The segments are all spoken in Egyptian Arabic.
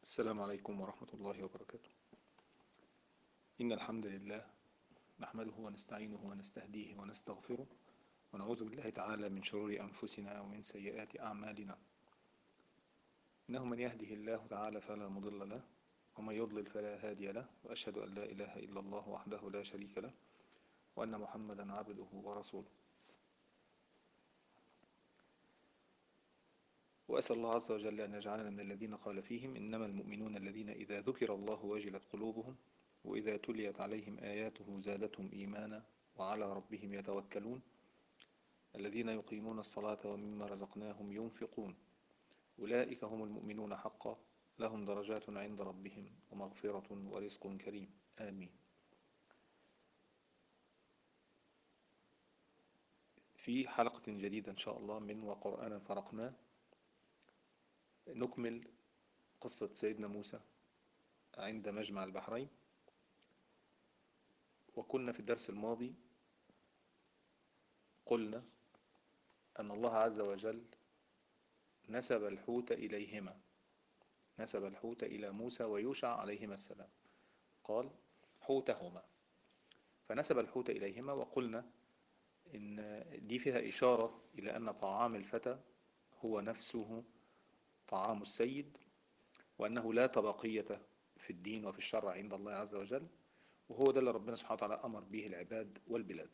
السلام عليكم ورحمة الله وبركاته إن الحمد لله نحمده ونستعينه ونستهديه ونستغفره ونعوذ بالله تعالى من شرور أنفسنا ومن سيئات أعمالنا إنه من يهده الله تعالى فلا مضل له ومن يضلل فلا هادي له وأشهد أن لا إله إلا الله وحده لا شريك له وأن محمدا عبده ورسوله وأسأل الله عز وجل أن يجعلنا من الذين قال فيهم إنما المؤمنون الذين إذا ذكر الله وجلت قلوبهم وإذا تليت عليهم آياته زادتهم إيمانا وعلى ربهم يتوكلون الذين يقيمون الصلاة ومما رزقناهم ينفقون أولئك هم المؤمنون حقا لهم درجات عند ربهم ومغفرة ورزق كريم آمين في حلقة جديدة إن شاء الله من وقرآنا فرقناه نكمل قصة سيدنا موسى عند مجمع البحرين وكنا في الدرس الماضي قلنا أن الله عز وجل نسب الحوت إليهما نسب الحوت إلى موسى ويوشع عليهما السلام قال حوتهما فنسب الحوت إليهما وقلنا إن دي فيها إشارة إلى أن طعام الفتى هو نفسه طعام السيد وأنه لا طبقية في الدين وفي الشرع عند الله عز وجل وهو ده اللي ربنا سبحانه وتعالى أمر به العباد والبلاد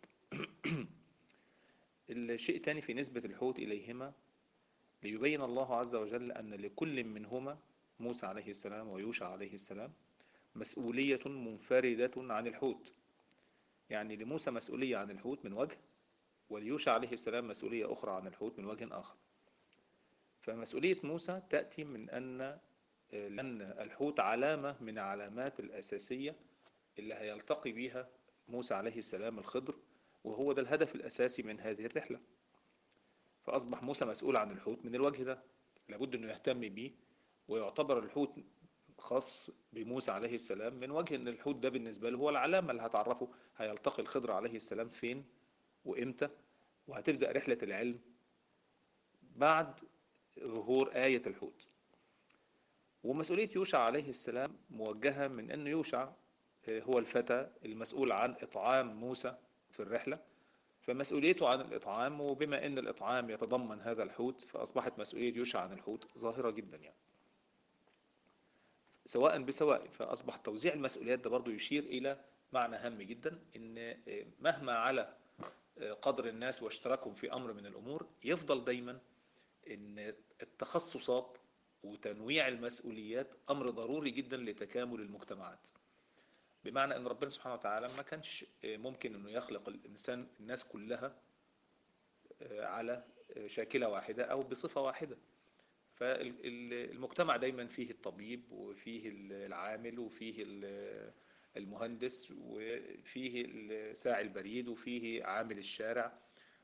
الشيء الثاني في نسبة الحوت إليهما ليبين الله عز وجل أن لكل منهما موسى عليه السلام ويوشع عليه السلام مسؤولية منفردة عن الحوت يعني لموسى مسؤولية عن الحوت من وجه وليوشع عليه السلام مسؤولية أخرى عن الحوت من وجه آخر فمسؤولية موسى تأتي من أن لأن الحوت علامة من علامات الأساسية اللي هيلتقي بها موسى عليه السلام الخضر وهو ده الهدف الأساسي من هذه الرحلة فأصبح موسى مسؤول عن الحوت من الوجه ده لابد أنه يهتم به ويعتبر الحوت خاص بموسى عليه السلام من وجه أن الحوت ده بالنسبة له هو العلامة اللي هتعرفه هيلتقي الخضر عليه السلام فين وإمتى وهتبدأ رحلة العلم بعد ظهور آية الحوت ومسؤولية يوشع عليه السلام موجهة من أن يوشع هو الفتى المسؤول عن إطعام موسى في الرحلة فمسؤوليته عن الإطعام وبما أن الإطعام يتضمن هذا الحوت فأصبحت مسؤولية يوشع عن الحوت ظاهرة جدا يعني سواء بسواء فأصبح توزيع المسؤوليات ده برضو يشير إلى معنى هام جدا أن مهما على قدر الناس واشتراكهم في أمر من الأمور يفضل دايما أن التخصصات وتنويع المسؤوليات أمر ضروري جدا لتكامل المجتمعات بمعنى أن ربنا سبحانه وتعالى ما كانش ممكن أنه يخلق الإنسان الناس كلها على شاكلة واحدة أو بصفة واحدة فالمجتمع دايما فيه الطبيب وفيه العامل وفيه المهندس وفيه ساعي البريد وفيه عامل الشارع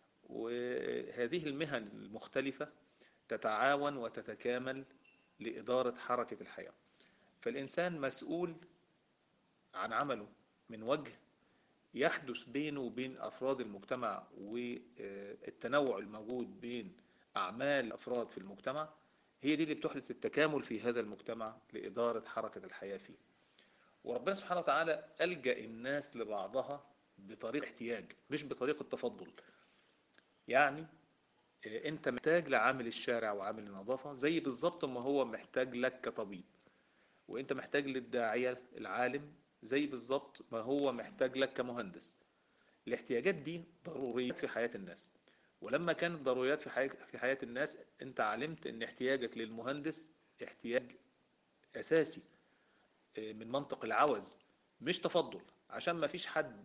وهذه المهن المختلفة تتعاون وتتكامل لإدارة حركة الحياة فالإنسان مسؤول عن عمله من وجه يحدث بينه وبين أفراد المجتمع والتنوع الموجود بين أعمال الأفراد في المجتمع هي دي اللي بتحدث التكامل في هذا المجتمع لإدارة حركة الحياة فيه وربنا سبحانه وتعالى ألجأ الناس لبعضها بطريق احتياج مش بطريقة تفضل يعني انت محتاج لعامل الشارع وعامل النظافة زي بالظبط ما هو محتاج لك كطبيب وانت محتاج للداعية العالم زي بالظبط ما هو محتاج لك كمهندس الاحتياجات دي ضروريات في حياة الناس ولما كانت ضروريات في حياة, في حياة الناس انت علمت ان احتياجك للمهندس احتياج اساسي من منطق العوز مش تفضل عشان ما فيش حد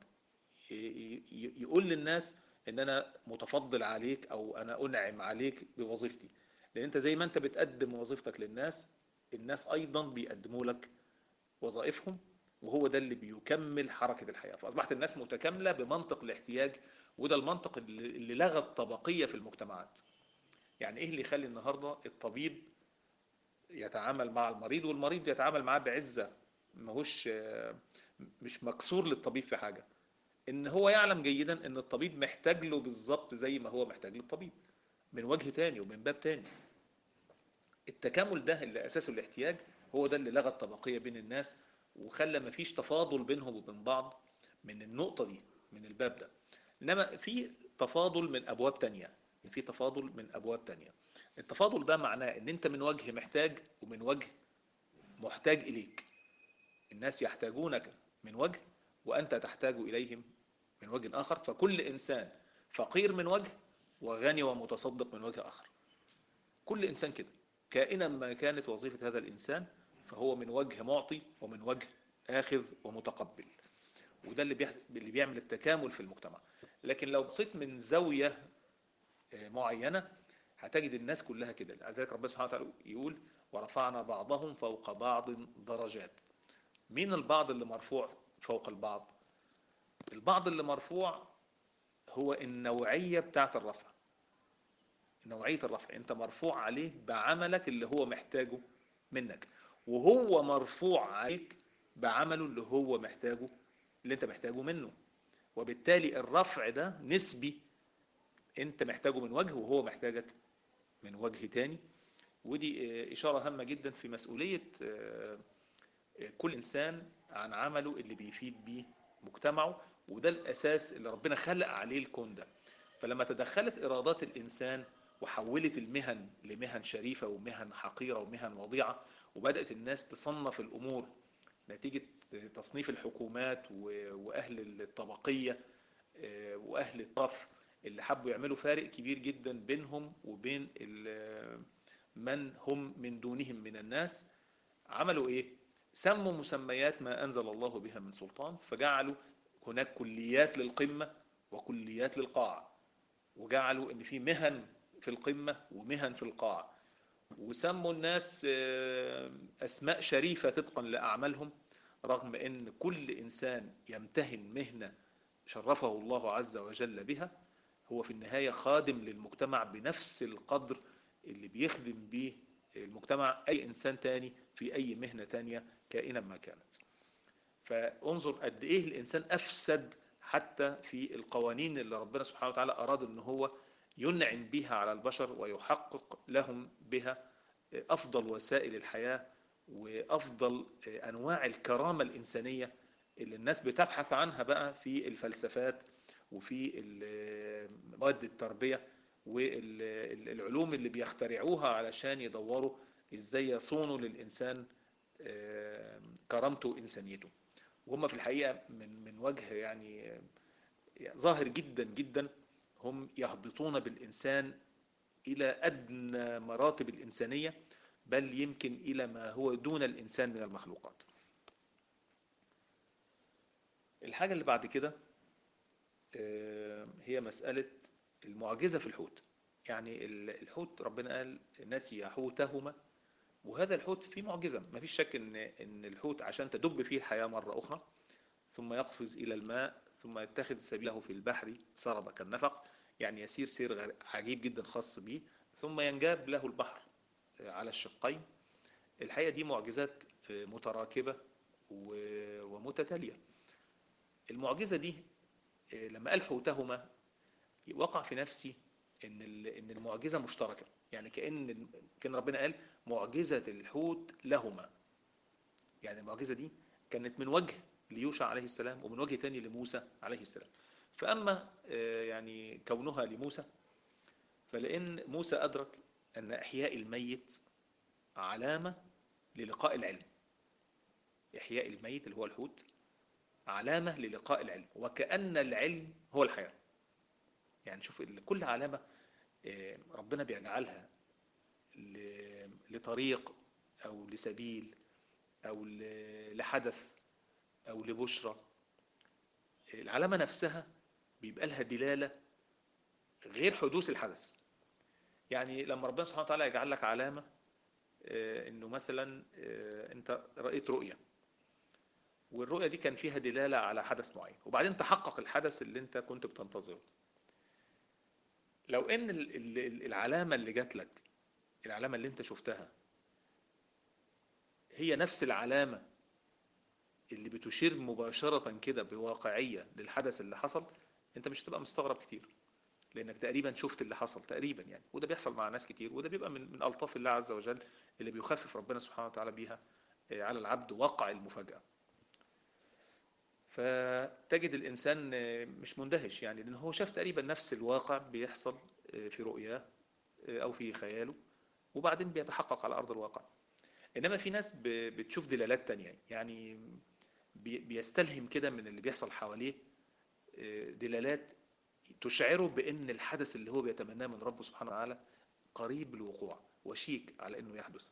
يقول للناس ان انا متفضل عليك او انا انعم عليك بوظيفتي لان انت زي ما انت بتقدم وظيفتك للناس الناس ايضا بيقدموا لك وظائفهم وهو ده اللي بيكمل حركة الحياة فأصبحت الناس متكاملة بمنطق الاحتياج وده المنطق اللي لغى الطبقية في المجتمعات يعني ايه اللي يخلي النهاردة الطبيب يتعامل مع المريض والمريض يتعامل معاه بعزة ماهوش مش مكسور للطبيب في حاجة ان هو يعلم جيدا ان الطبيب محتاج له بالظبط زي ما هو محتاج للطبيب من وجه تاني ومن باب تاني التكامل ده اللي اساسه الاحتياج هو ده اللي لغى الطبقيه بين الناس وخلى مفيش تفاضل بينهم وبين بعض من النقطه دي من الباب ده انما في تفاضل من ابواب تانية في تفاضل من ابواب تانية التفاضل ده معناه ان انت من وجه محتاج ومن وجه محتاج اليك الناس يحتاجونك من وجه وانت تحتاج اليهم من وجه اخر فكل انسان فقير من وجه وغني ومتصدق من وجه اخر كل انسان كده كائنا ما كانت وظيفه هذا الانسان فهو من وجه معطي ومن وجه اخذ ومتقبل وده اللي بيح... اللي بيعمل التكامل في المجتمع لكن لو بصيت من زاويه آه، معينه هتجد الناس كلها كده لذلك ربنا سبحانه وتعالى يقول ورفعنا بعضهم فوق بعض درجات مين البعض اللي مرفوع فوق البعض البعض اللي مرفوع هو النوعية بتاعت الرفع نوعية الرفع انت مرفوع عليه بعملك اللي هو محتاجه منك وهو مرفوع عليك بعمله اللي هو محتاجه اللي انت محتاجه منه وبالتالي الرفع ده نسبي انت محتاجه من وجه وهو محتاجك من وجه تاني ودي آه، إشارة هامة جدا في مسؤولية آه، آه، كل إنسان عن عمله اللي بيفيد بيه مجتمعه وده الأساس اللي ربنا خلق عليه الكون ده فلما تدخلت إرادات الإنسان وحولت المهن لمهن شريفة ومهن حقيرة ومهن وضيعة وبدأت الناس تصنف الأمور نتيجة تصنيف الحكومات و- وأهل الطبقية آه، وأهل الطرف اللي حبوا يعملوا فارق كبير جدا بينهم وبين ال- من هم من دونهم من الناس عملوا ايه سموا مسميات ما انزل الله بها من سلطان فجعلوا هناك كليات للقمة وكليات للقاع وجعلوا ان في مهن في القمة ومهن في القاع وسموا الناس آه، اسماء شريفة طبقا لاعمالهم رغم ان كل انسان يمتهن مهنة شرفه الله عز وجل بها هو في النهاية خادم للمجتمع بنفس القدر اللي بيخدم بيه المجتمع أي إنسان تاني في أي مهنة تانية كائنا ما كانت فانظر قد إيه الإنسان أفسد حتى في القوانين اللي ربنا سبحانه وتعالى أراد أن هو ينعم بها على البشر ويحقق لهم بها أفضل وسائل الحياة وأفضل أنواع الكرامة الإنسانية اللي الناس بتبحث عنها بقى في الفلسفات وفي ال- مواد التربية والعلوم اللي بيخترعوها علشان يدوروا ازاي يصونوا للإنسان آه، كرامته وإنسانيته وهم في الحقيقة من من وجه يعني آه، ظاهر جدا جدا هم يهبطون بالإنسان إلى أدنى مراتب الإنسانية بل يمكن إلى ما هو دون الإنسان من المخلوقات الحاجة اللي بعد كده آه، هي مسألة المعجزة في الحوت يعني ال- الحوت ربنا قال نسي حوتهما وهذا الحوت فيه معجزة ما فيش شك ان ان الحوت عشان تدب فيه الحياة مرة أخرى ثم يقفز إلى الماء ثم يتخذ سبيله في البحر سرب كالنفق يعني يسير سير غر- عجيب جدا خاص به ثم ينجاب له البحر آه، على الشقين الحقيقة دي معجزات آه، متراكبة و- ومتتالية المعجزة دي آه، لما قال حوتهما وقع في نفسي ان ال- ان المعجزه مشتركه يعني كان ال- كان ربنا قال معجزه الحوت لهما يعني المعجزه دي كانت من وجه ليوشع عليه السلام ومن وجه تاني لموسى عليه السلام فاما آه، يعني كونها لموسى فلان موسى ادرك ان احياء الميت علامه للقاء العلم احياء الميت اللي هو الحوت علامه للقاء العلم وكأن العلم هو الحياه يعني شوف ال- كل علامة آه، ربنا بيجعلها ل- لطريق أو لسبيل أو ل- لحدث أو لبشرى العلامة نفسها بيبقى لها دلالة غير حدوث الحدث يعني لما ربنا سبحانه وتعالى يجعل لك علامة آه، انه مثلا آه، انت رأيت رؤية والرؤية دي كان فيها دلالة على حدث معين وبعدين تحقق الحدث اللي انت كنت بتنتظره لو ان ال- ال- العلامة اللي جات لك العلامة اللي انت شفتها هي نفس العلامة اللي بتشير مباشرة كده بواقعية للحدث اللي حصل انت مش هتبقى مستغرب كتير لانك تقريبا شفت اللي حصل تقريبا يعني وده بيحصل مع ناس كتير وده بيبقى من من الطاف الله عز وجل اللي بيخفف ربنا سبحانه وتعالى بيها آه، على العبد وقع المفاجاه فتجد الانسان آه، مش مندهش يعني لان هو شاف تقريبا نفس الواقع بيحصل آه، في رؤياه آه، او في خياله وبعدين بيتحقق على ارض الواقع انما في ناس ب- بتشوف دلالات تانية يعني بي- بيستلهم كده من اللي بيحصل حواليه آه، دلالات تشعره بان الحدث اللي هو بيتمناه من ربه سبحانه وتعالى قريب الوقوع وشيك على انه يحدث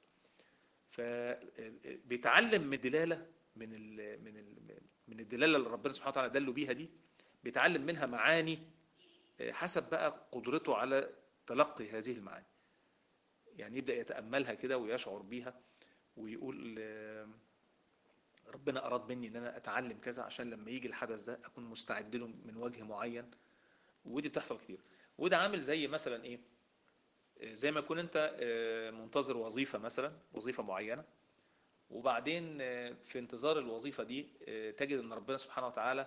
فبيتعلم من دلاله من ال من ال من الدلاله اللي ربنا سبحانه وتعالى دله بيها دي بيتعلم منها معاني آه، حسب بقى قدرته على تلقي هذه المعاني يعني يبدأ يتأملها كده ويشعر بيها ويقول آه، ربنا أراد مني إن أنا أتعلم كذا عشان لما يجي الحدث ده أكون مستعد له من وجه معين ودي بتحصل كتير وده عامل زي مثلا إيه آه، زي ما يكون أنت آه، منتظر وظيفة مثلا وظيفة معينة وبعدين آه، في انتظار الوظيفة دي آه، تجد إن ربنا سبحانه وتعالى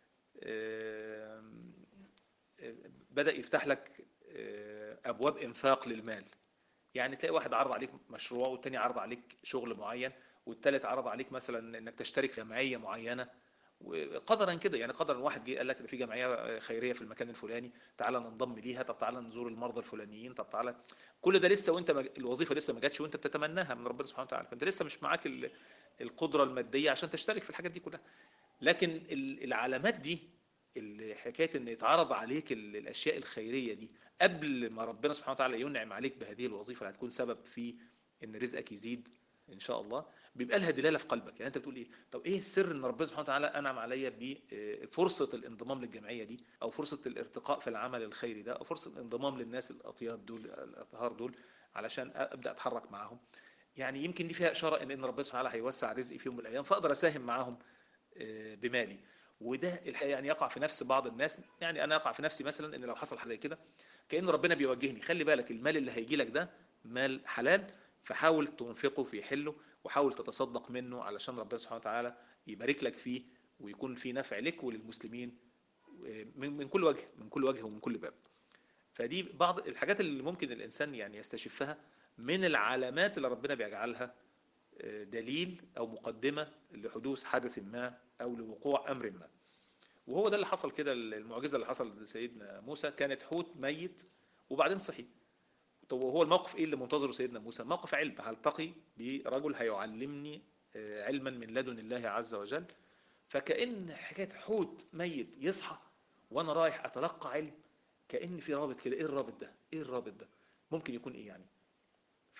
آه، آه، بدأ يفتح لك آه، أبواب إنفاق للمال يعني تلاقي واحد عرض عليك مشروع والتاني عرض عليك شغل معين والتالت عرض عليك مثلا انك تشترك في جمعيه معينه وقدرا كده يعني قدرا واحد جه قال لك ده في جمعيه خيريه في المكان الفلاني تعالى ننضم ليها طب تعالى نزور المرضى الفلانيين طب تعالى كل ده لسه وانت مج... الوظيفه لسه ما جاتش وانت بتتمناها من ربنا سبحانه وتعالى فانت لسه مش معاك ال... القدره الماديه عشان تشترك في الحاجات دي كلها لكن ال- العلامات دي ال- حكايه ان يتعرض عليك ال- الاشياء الخيريه دي قبل ما ربنا سبحانه وتعالى ينعم عليك بهذه الوظيفه اللي هتكون سبب في ان رزقك يزيد ان شاء الله بيبقى لها دلاله في قلبك يعني انت بتقول ايه طب ايه سر ان ربنا سبحانه وتعالى انعم عليا بفرصه الانضمام للجمعيه دي او فرصه الارتقاء في العمل الخيري ده او فرصه الانضمام للناس الاطياب دول الاطهار دول علشان ابدا اتحرك معاهم يعني يمكن دي فيها اشاره ان ان ربنا سبحانه وتعالى هيوسع رزقي في يوم من الايام فاقدر اساهم معاهم آه، بمالي وده الحقيقه يعني يقع في نفس بعض الناس يعني انا اقع في نفسي مثلا ان لو حصل حاجه زي كده كان ربنا بيوجهني خلي بالك المال اللي هيجي لك ده مال حلال فحاول تنفقه في حله وحاول تتصدق منه علشان ربنا سبحانه وتعالى يبارك لك فيه ويكون فيه نفع لك وللمسلمين آه، من من كل وجه من كل وجه ومن كل باب فدي بعض الحاجات اللي ممكن الانسان يعني يستشفها من العلامات اللي ربنا بيجعلها آه، دليل او مقدمه لحدوث حدث ما او لوقوع امر ما وهو ده اللي حصل كده المعجزه اللي حصل لسيدنا موسى كانت حوت ميت وبعدين صحي طب وهو الموقف ايه اللي منتظره سيدنا موسى موقف علم هلتقي برجل هيعلمني آه، علما من لدن الله عز وجل فكأن حكايه حوت ميت يصحى وانا رايح اتلقى علم كأن في رابط كده ايه الرابط ده ايه الرابط ده ممكن يكون ايه يعني ف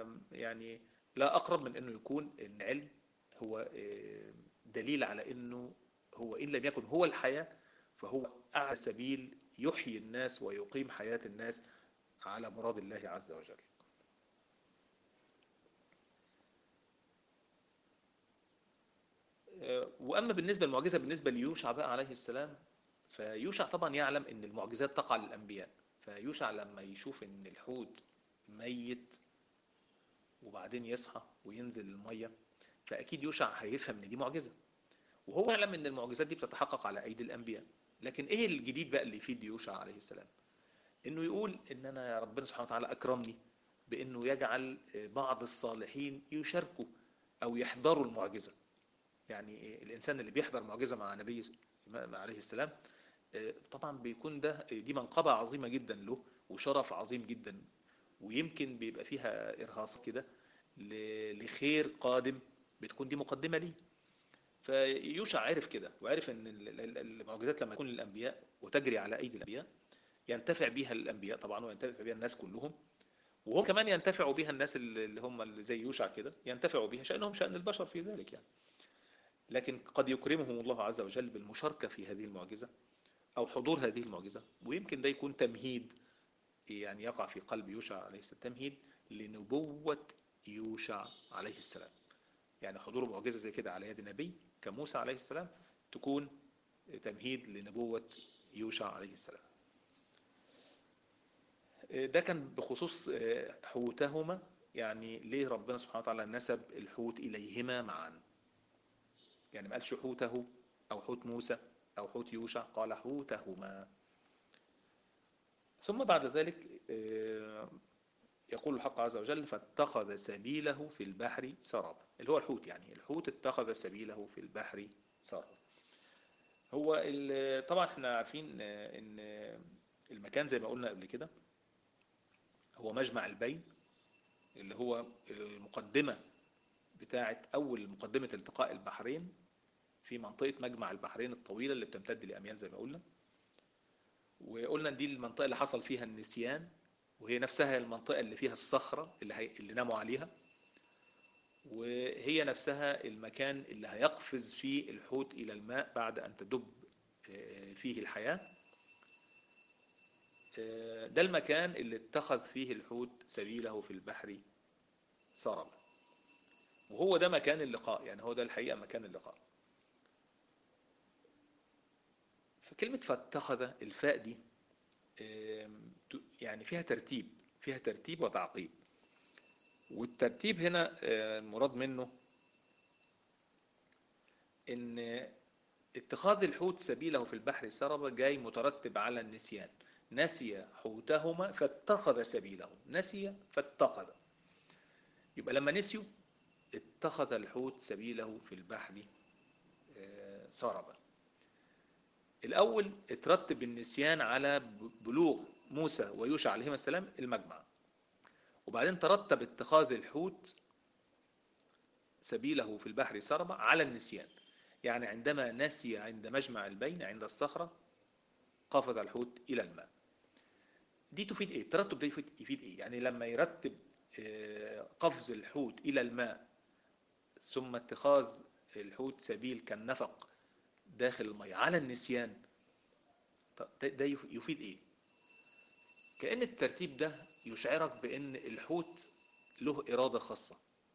يعني لا اقرب من انه يكون العلم هو آه، دليل على انه هو ان لم يكن هو الحياه فهو اعلى سبيل يحيي الناس ويقيم حياه الناس على مراد الله عز وجل. آه، واما بالنسبه للمعجزه بالنسبه ليوشع بقى عليه السلام فيوشع طبعا يعلم ان المعجزات تقع للانبياء فيوشع لما يشوف ان الحوت ميت وبعدين يصحى وينزل الميه فاكيد يوشع هيفهم ان دي معجزه وهو يعلم ان المعجزات دي بتتحقق على ايدي الانبياء لكن ايه الجديد بقى اللي يفيد يوشع عليه السلام انه يقول ان انا يا ربنا سبحانه وتعالى اكرمني بانه يجعل بعض الصالحين يشاركوا او يحضروا المعجزه يعني الانسان اللي بيحضر معجزه مع نبي عليه السلام طبعا بيكون ده دي منقبه عظيمه جدا له وشرف عظيم جدا ويمكن بيبقى فيها ارهاص كده ل- لخير قادم بتكون دي مقدمه ليه فيوشع عرف كده وعرف ان ال- ال- المعجزات لما تكون للانبياء وتجري على ايدي الانبياء ينتفع بيها الانبياء طبعا وينتفع بيها الناس كلهم وهم كمان ينتفعوا بها الناس اللي اللي هم اللي زي يوشع كده ينتفعوا بها شأنهم شأن البشر في ذلك يعني لكن قد يكرمهم الله عز وجل بالمشاركة في هذه المعجزة أو حضور هذه المعجزة ويمكن ده يكون تمهيد يعني يقع في قلب يوشع عليه السلام تمهيد لنبوة يوشع عليه السلام يعني حضور معجزة زي كده على يد نبي كموسى عليه السلام تكون تمهيد لنبوة يوشع عليه السلام ده كان بخصوص حوتهما يعني ليه ربنا سبحانه وتعالى نسب الحوت إليهما معا يعني ما قالش حوته أو حوت موسى أو حوت يوشع قال حوتهما ثم بعد ذلك يقول الحق عز وجل فاتخذ سبيله في البحر سرابا اللي هو الحوت يعني الحوت اتخذ سبيله في البحر سرابا هو طبعا احنا عارفين ان المكان زي ما قلنا قبل كده هو مجمع البين اللي هو المقدمة بتاعة أول مقدمة التقاء البحرين في منطقة مجمع البحرين الطويلة اللي بتمتد لأميال زي ما قلنا وقلنا دي المنطقة اللي حصل فيها النسيان وهي نفسها المنطقة اللي فيها الصخرة اللي, هي اللي ناموا عليها وهي نفسها المكان اللي هيقفز فيه الحوت إلى الماء بعد أن تدب فيه الحياة ده المكان اللي اتخذ فيه الحوت سبيله في البحر سربا وهو ده مكان اللقاء يعني هو ده الحقيقة مكان اللقاء فكلمة فاتخذ الفاء دي يعني فيها ترتيب فيها ترتيب وتعقيب والترتيب هنا المراد منه ان اتخاذ الحوت سبيله في البحر سربا جاي مترتب على النسيان نسي حوتهما فاتخذ سبيله نسي فاتخذ يبقى لما نسيوا اتخذ الحوت سبيله في البحر سربا الأول اترتب النسيان على بلوغ موسى ويوشع عليهما السلام المجمع وبعدين ترتب اتخاذ الحوت سبيله في البحر سربا على النسيان يعني عندما نسي عند مجمع البين عند الصخرة قفز الحوت إلى الماء دي تفيد ايه الترتب ده يفيد, يفيد ايه يعني لما يرتب قفز الحوت الى الماء ثم اتخاذ الحوت سبيل كالنفق داخل المية على النسيان ده يفيد ايه كأن الترتيب ده يشعرك بان الحوت له ارادة خاصة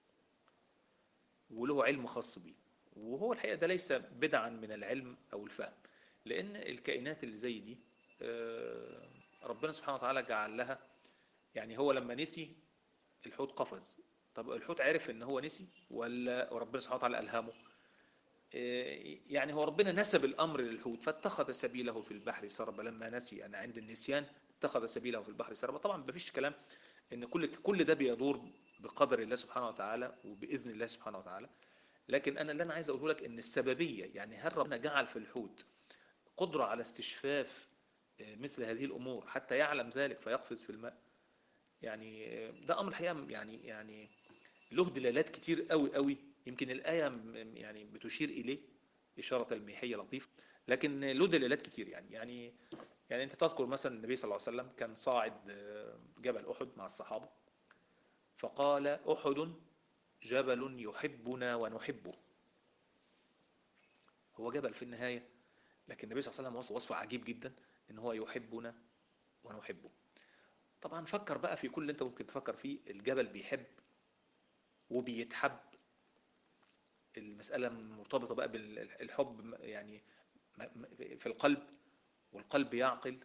وله علم خاص بيه وهو الحقيقة ده ليس بدعا من العلم او الفهم لان الكائنات اللي زي دي ربنا سبحانه وتعالى جعل لها يعني هو لما نسي الحوت قفز طب الحوت عرف ان هو نسي ولا ربنا سبحانه وتعالى الهمه يعني هو ربنا نسب الامر للحوت فاتخذ سبيله في البحر سربا لما نسي انا عند النسيان اتخذ سبيله في البحر سربا طبعا مفيش كلام ان كل كل ده بيدور بقدر الله سبحانه وتعالى وباذن الله سبحانه وتعالى لكن انا اللي انا عايز اقوله لك ان السببيه يعني هل ربنا جعل في الحوت قدره على استشفاف مثل هذه الامور حتى يعلم ذلك فيقفز في الماء يعني ده امر الحقيقه يعني يعني له دلالات كتير قوي قوي يمكن الايه يعني بتشير اليه اشاره تلميحيه لطيفه لكن له دلالات كتير يعني يعني يعني انت تذكر مثلا النبي صلى الله عليه وسلم كان صاعد جبل احد مع الصحابه فقال احد جبل يحبنا ونحبه هو جبل في النهايه لكن النبي صلى الله عليه وسلم وصف عجيب جدا ان هو يحبنا ونحبه طبعا فكر بقى في كل اللي انت ممكن تفكر فيه الجبل بيحب وبيتحب المسألة مرتبطة بقى بالحب يعني في القلب والقلب يعقل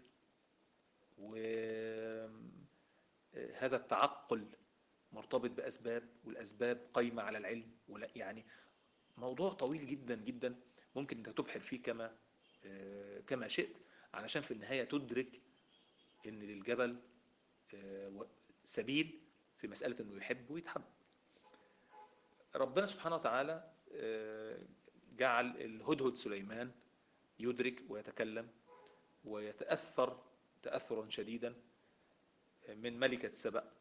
وهذا التعقل مرتبط بأسباب والأسباب قايمة على العلم ولا يعني موضوع طويل جدا جدا ممكن انت تبحر فيه كما كما شئت علشان في النهاية تدرك ان للجبل سبيل في مسألة انه يحب ويتحب ربنا سبحانه وتعالى جعل الهدهد سليمان يدرك ويتكلم ويتأثر تأثرا شديدا من ملكة سبأ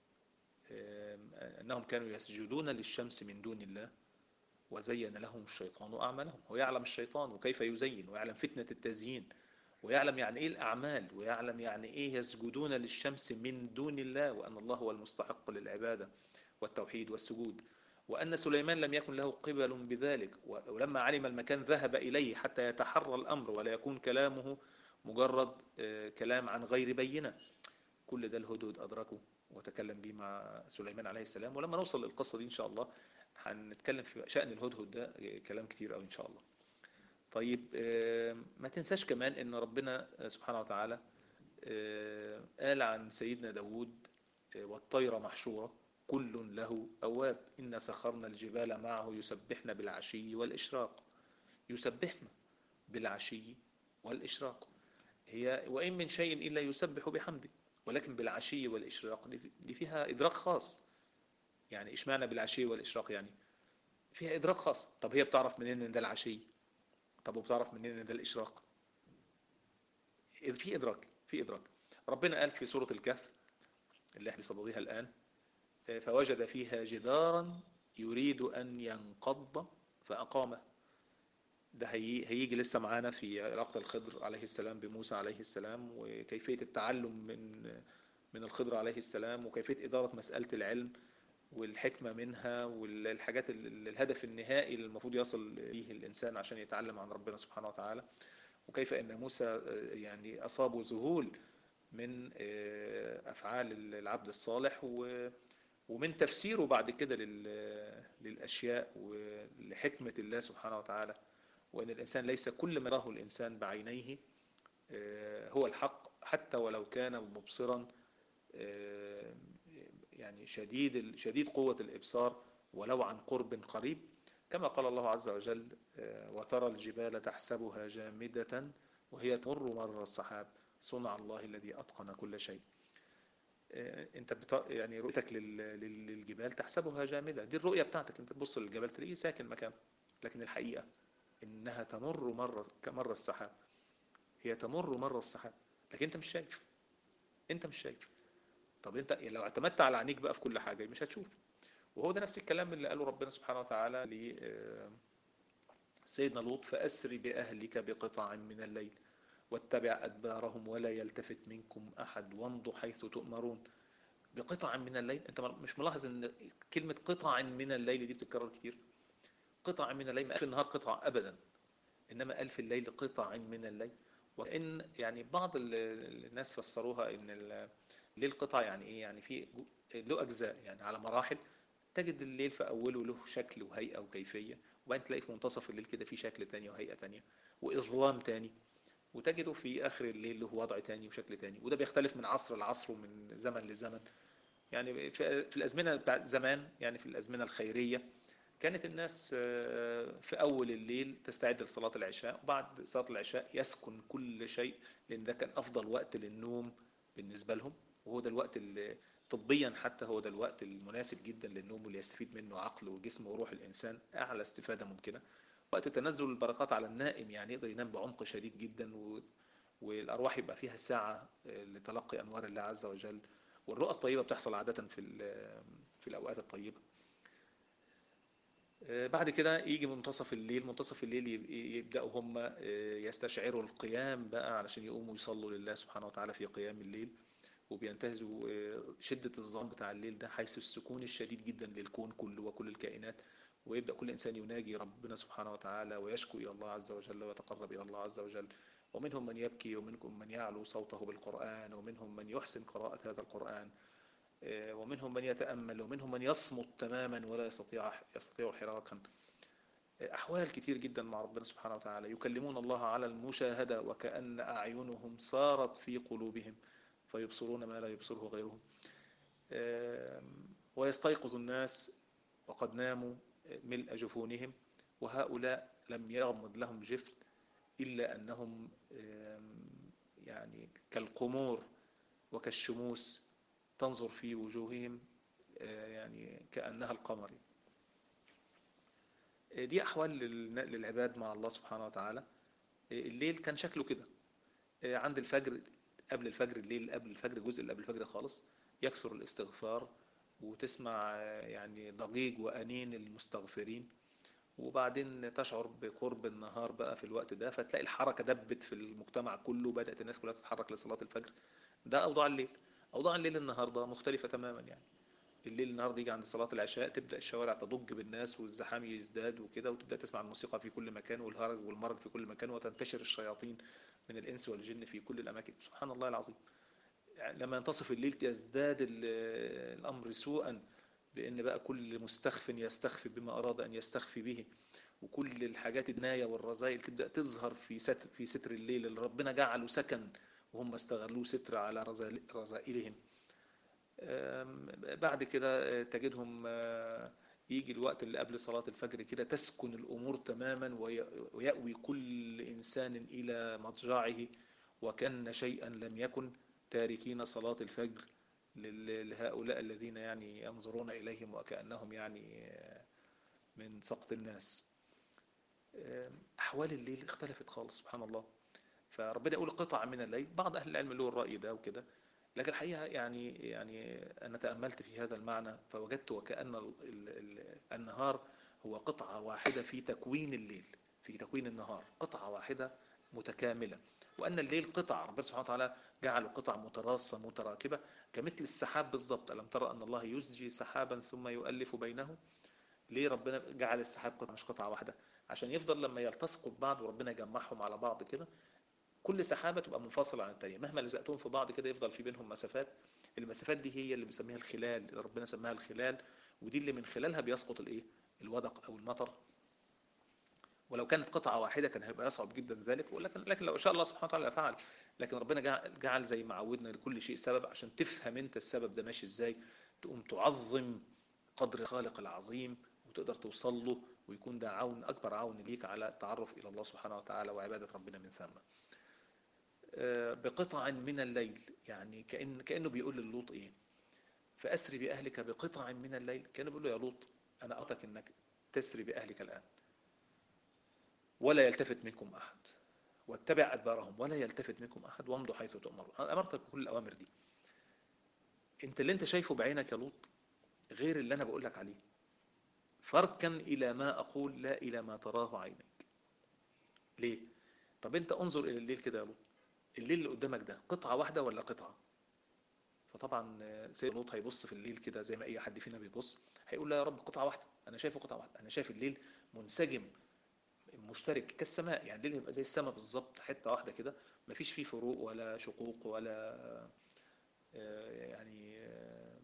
أنهم كانوا يسجدون للشمس من دون الله وزين لهم الشيطان أعمالهم هو يعلم الشيطان وكيف يزين ويعلم فتنة التزيين ويعلم يعني إيه الأعمال ويعلم يعني إيه يسجدون للشمس من دون الله وأن الله هو المستحق للعبادة والتوحيد والسجود وأن سليمان لم يكن له قبل بذلك ولما علم المكان ذهب إليه حتى يتحرى الأمر ولا يكون كلامه مجرد كلام عن غير بينة كل ده الهدهد أدركه وتكلم به مع سليمان عليه السلام ولما نوصل للقصة دي إن شاء الله هنتكلم في شأن الهدهد ده كلام كتير أوي إن شاء الله طيب ما تنساش كمان ان ربنا سبحانه وتعالى قال عن سيدنا داود والطير محشورة كل له أواب إن سخرنا الجبال معه يسبحن بالعشي والإشراق يسبحن بالعشي والإشراق هي وإن من شيء إلا يسبح بحمده ولكن بالعشي والإشراق دي فيها إدراك خاص يعني إشمعنى بالعشي والإشراق يعني فيها إدراك خاص طب هي بتعرف منين إن ده العشي طب وبتعرف منين إن ده الإشراق في إدراك في إدراك ربنا قال في سورة الكهف اللي احنا بصددها الآن فوجد فيها جدارا يريد أن ينقض فأقامه ده هيجي لسه معانا في علاقة الخضر عليه السلام بموسى عليه السلام وكيفية التعلم من من الخضر عليه السلام وكيفية إدارة مسألة العلم والحكمة منها والحاجات الهدف النهائي اللي المفروض يصل إليه الإنسان عشان يتعلم عن ربنا سبحانه وتعالى وكيف أن موسى يعني أصابه ذهول من أفعال العبد الصالح ومن تفسيره بعد كده للأشياء ولحكمة الله سبحانه وتعالى وأن الإنسان ليس كل ما يراه الإنسان بعينيه هو الحق حتى ولو كان مبصرا يعني شديد شديد قوة الإبصار ولو عن قرب قريب كما قال الله عز وجل وترى الجبال تحسبها جامدة وهي تمر مر السحاب صنع الله الذي أتقن كل شيء انت بت... يعني رؤيتك لل... للجبال تحسبها جامدة دي الرؤية بتاعتك انت تبص للجبال تلاقيه ساكن مكان لكن الحقيقة انها تمر مر كمر السحاب هي تمر مر السحاب لكن انت مش شايف انت مش شايف طب انت لو اعتمدت على عينيك بقى في كل حاجة مش هتشوف وهو ده نفس الكلام اللي قاله ربنا سبحانه وتعالى ل سيدنا لوط فأسري بأهلك بقطع من الليل واتبع أدبارهم ولا يلتفت منكم أحد وامضوا حيث تؤمرون بقطع من الليل أنت مش ملاحظ أن كلمة قطع من الليل دي بتتكرر كتير قطع من الليل ما قالش النهار قطع أبدا إنما قال في الليل قطع من الليل وإن يعني بعض الناس فسروها إن الليل قطع يعني إيه يعني في له أجزاء يعني على مراحل تجد الليل في أوله له شكل وهيئة وكيفية وبعدين تلاقي في منتصف الليل كده في شكل تاني وهيئة تانية وإظلام تاني وتجده في آخر الليل له وضع تاني وشكل تاني وده بيختلف من عصر لعصر ومن زمن لزمن يعني في الأزمنة بتاع زمان يعني في الأزمنة الخيرية كانت الناس في أول الليل تستعد لصلاة العشاء وبعد صلاة العشاء يسكن كل شيء لأن ده كان أفضل وقت للنوم بالنسبة لهم وهو ده الوقت اللي طبيا حتى هو ده الوقت المناسب جدا للنوم واللي يستفيد منه عقل وجسم وروح الإنسان أعلى استفادة ممكنة وقت تنزل البركات على النائم يعني يقدر ينام بعمق شديد جدا و... والأرواح يبقى فيها ساعة لتلقي أنوار الله عز وجل والرؤى الطيبة بتحصل عادة في في الأوقات الطيبة بعد كده يجي منتصف الليل منتصف الليل يبدأوا هم يستشعروا القيام بقى علشان يقوموا يصلوا لله سبحانه وتعالى في قيام الليل وبينتهزوا شدة الظلام بتاع الليل ده حيث السكون الشديد جدا للكون كله وكل الكائنات ويبدأ كل إنسان يناجي ربنا سبحانه وتعالى ويشكو إلى الله عز وجل ويتقرب إلى الله عز وجل ومنهم من يبكي ومنكم من يعلو صوته بالقرآن ومنهم من يحسن قراءة هذا القرآن ومنهم من يتأمل ومنهم من يصمت تماما ولا يستطيع يستطيع حراكا أحوال كتير جدا مع ربنا سبحانه وتعالى يكلمون الله على المشاهدة وكأن أعينهم صارت في قلوبهم فيبصرون ما لا يبصره غيرهم ويستيقظ الناس وقد ناموا ملء جفونهم وهؤلاء لم يغمض لهم جفن إلا أنهم يعني كالقمور وكالشموس تنظر في وجوههم يعني كأنها القمر دي أحوال للعباد مع الله سبحانه وتعالى الليل كان شكله كده عند الفجر قبل الفجر الليل قبل الفجر الجزء اللي قبل الفجر خالص يكثر الاستغفار وتسمع يعني ضجيج وأنين المستغفرين وبعدين تشعر بقرب النهار بقى في الوقت ده فتلاقي الحركة دبت في المجتمع كله بدأت الناس كلها تتحرك لصلاة الفجر ده أوضاع الليل أوضاع الليل النهاردة مختلفة تماما يعني الليل النهاردة يجي عند صلاة العشاء تبدأ الشوارع تضج بالناس والزحام يزداد وكده وتبدأ تسمع الموسيقى في كل مكان والهرج والمرج في كل مكان وتنتشر الشياطين من الإنس والجن في كل الأماكن سبحان الله العظيم لما ينتصف الليل يزداد الأمر سوءا بأن بقى كل مستخف يستخفي بما أراد أن يستخفي به وكل الحاجات الناية والرذائل تبدأ تظهر في ستر, في ستر الليل اللي ربنا جعله سكن وهم استغلوه ستر على رذائلهم بعد كده تجدهم يجي الوقت اللي قبل صلاة الفجر كده تسكن الأمور تماما ويأوي كل إنسان إلى مضجعه وكان شيئا لم يكن تاركين صلاة الفجر لل- لهؤلاء الذين يعني ينظرون إليهم وكأنهم يعني من سقط الناس أحوال الليل اختلفت خالص سبحان الله فربنا يقول قطع من الليل بعض أهل العلم له الرأي ده وكده لكن الحقيقة يعني يعني أنا تأملت في هذا المعنى فوجدت وكأن ال- ال- ال- النهار هو قطعة واحدة في تكوين الليل في تكوين النهار قطعة واحدة متكاملة وأن الليل قطع ربنا سبحانه وتعالى جعل قطع متراصة متراكبة كمثل السحاب بالضبط ألم ترى أن الله يزجي سحابا ثم يؤلف بينه ليه ربنا جعل السحاب قطعة مش قطعة واحدة عشان يفضل لما يلتصقوا ببعض وربنا يجمعهم على بعض كده كل سحابة تبقى منفصلة عن التانية مهما لزقتهم في بعض كده يفضل في بينهم مسافات المسافات دي هي اللي بنسميها الخلال اللي ربنا سماها الخلال ودي اللي من خلالها بيسقط الايه الودق او المطر ولو كانت قطعة واحدة كان هيبقى يصعب جدا ذلك ولكن لكن لو شاء الله سبحانه وتعالى فعل لكن ربنا جعل, جعل زي ما عودنا لكل شيء سبب عشان تفهم انت السبب ده ماشي ازاي تقوم تعظم قدر خالق العظيم وتقدر توصل له ويكون ده عون اكبر عون ليك على التعرف الى الله سبحانه وتعالى وعبادة ربنا من ثم آه، بقطع من الليل يعني كأن كأنه بيقول للوط ايه فأسري بأهلك بقطع من الليل كأنه بيقول له يا لوط أنا أعطك أنك تسري بأهلك الآن ولا يلتفت منكم أحد واتبع أدبارهم ولا يلتفت منكم أحد وامضوا حيث تؤمرون أنا أمرتك بكل الأوامر دي أنت اللي أنت شايفه بعينك يا لوط غير اللي أنا بقول لك عليه فاركن إلى ما أقول لا إلى ما تراه عينك ليه؟ طب أنت انظر إلى الليل كده يا لوط الليل اللي قدامك ده قطعة واحدة ولا قطعة؟ فطبعا سيد لوط هيبص في الليل كده زي ما اي حد فينا بيبص هيقول لا يا رب قطعه واحده انا شايفه قطعه واحده انا شايف الليل منسجم مشترك كالسماء يعني الليل هيبقى زي السماء بالظبط حته واحده كده مفيش فيه فروق ولا شقوق ولا آه، يعني آه،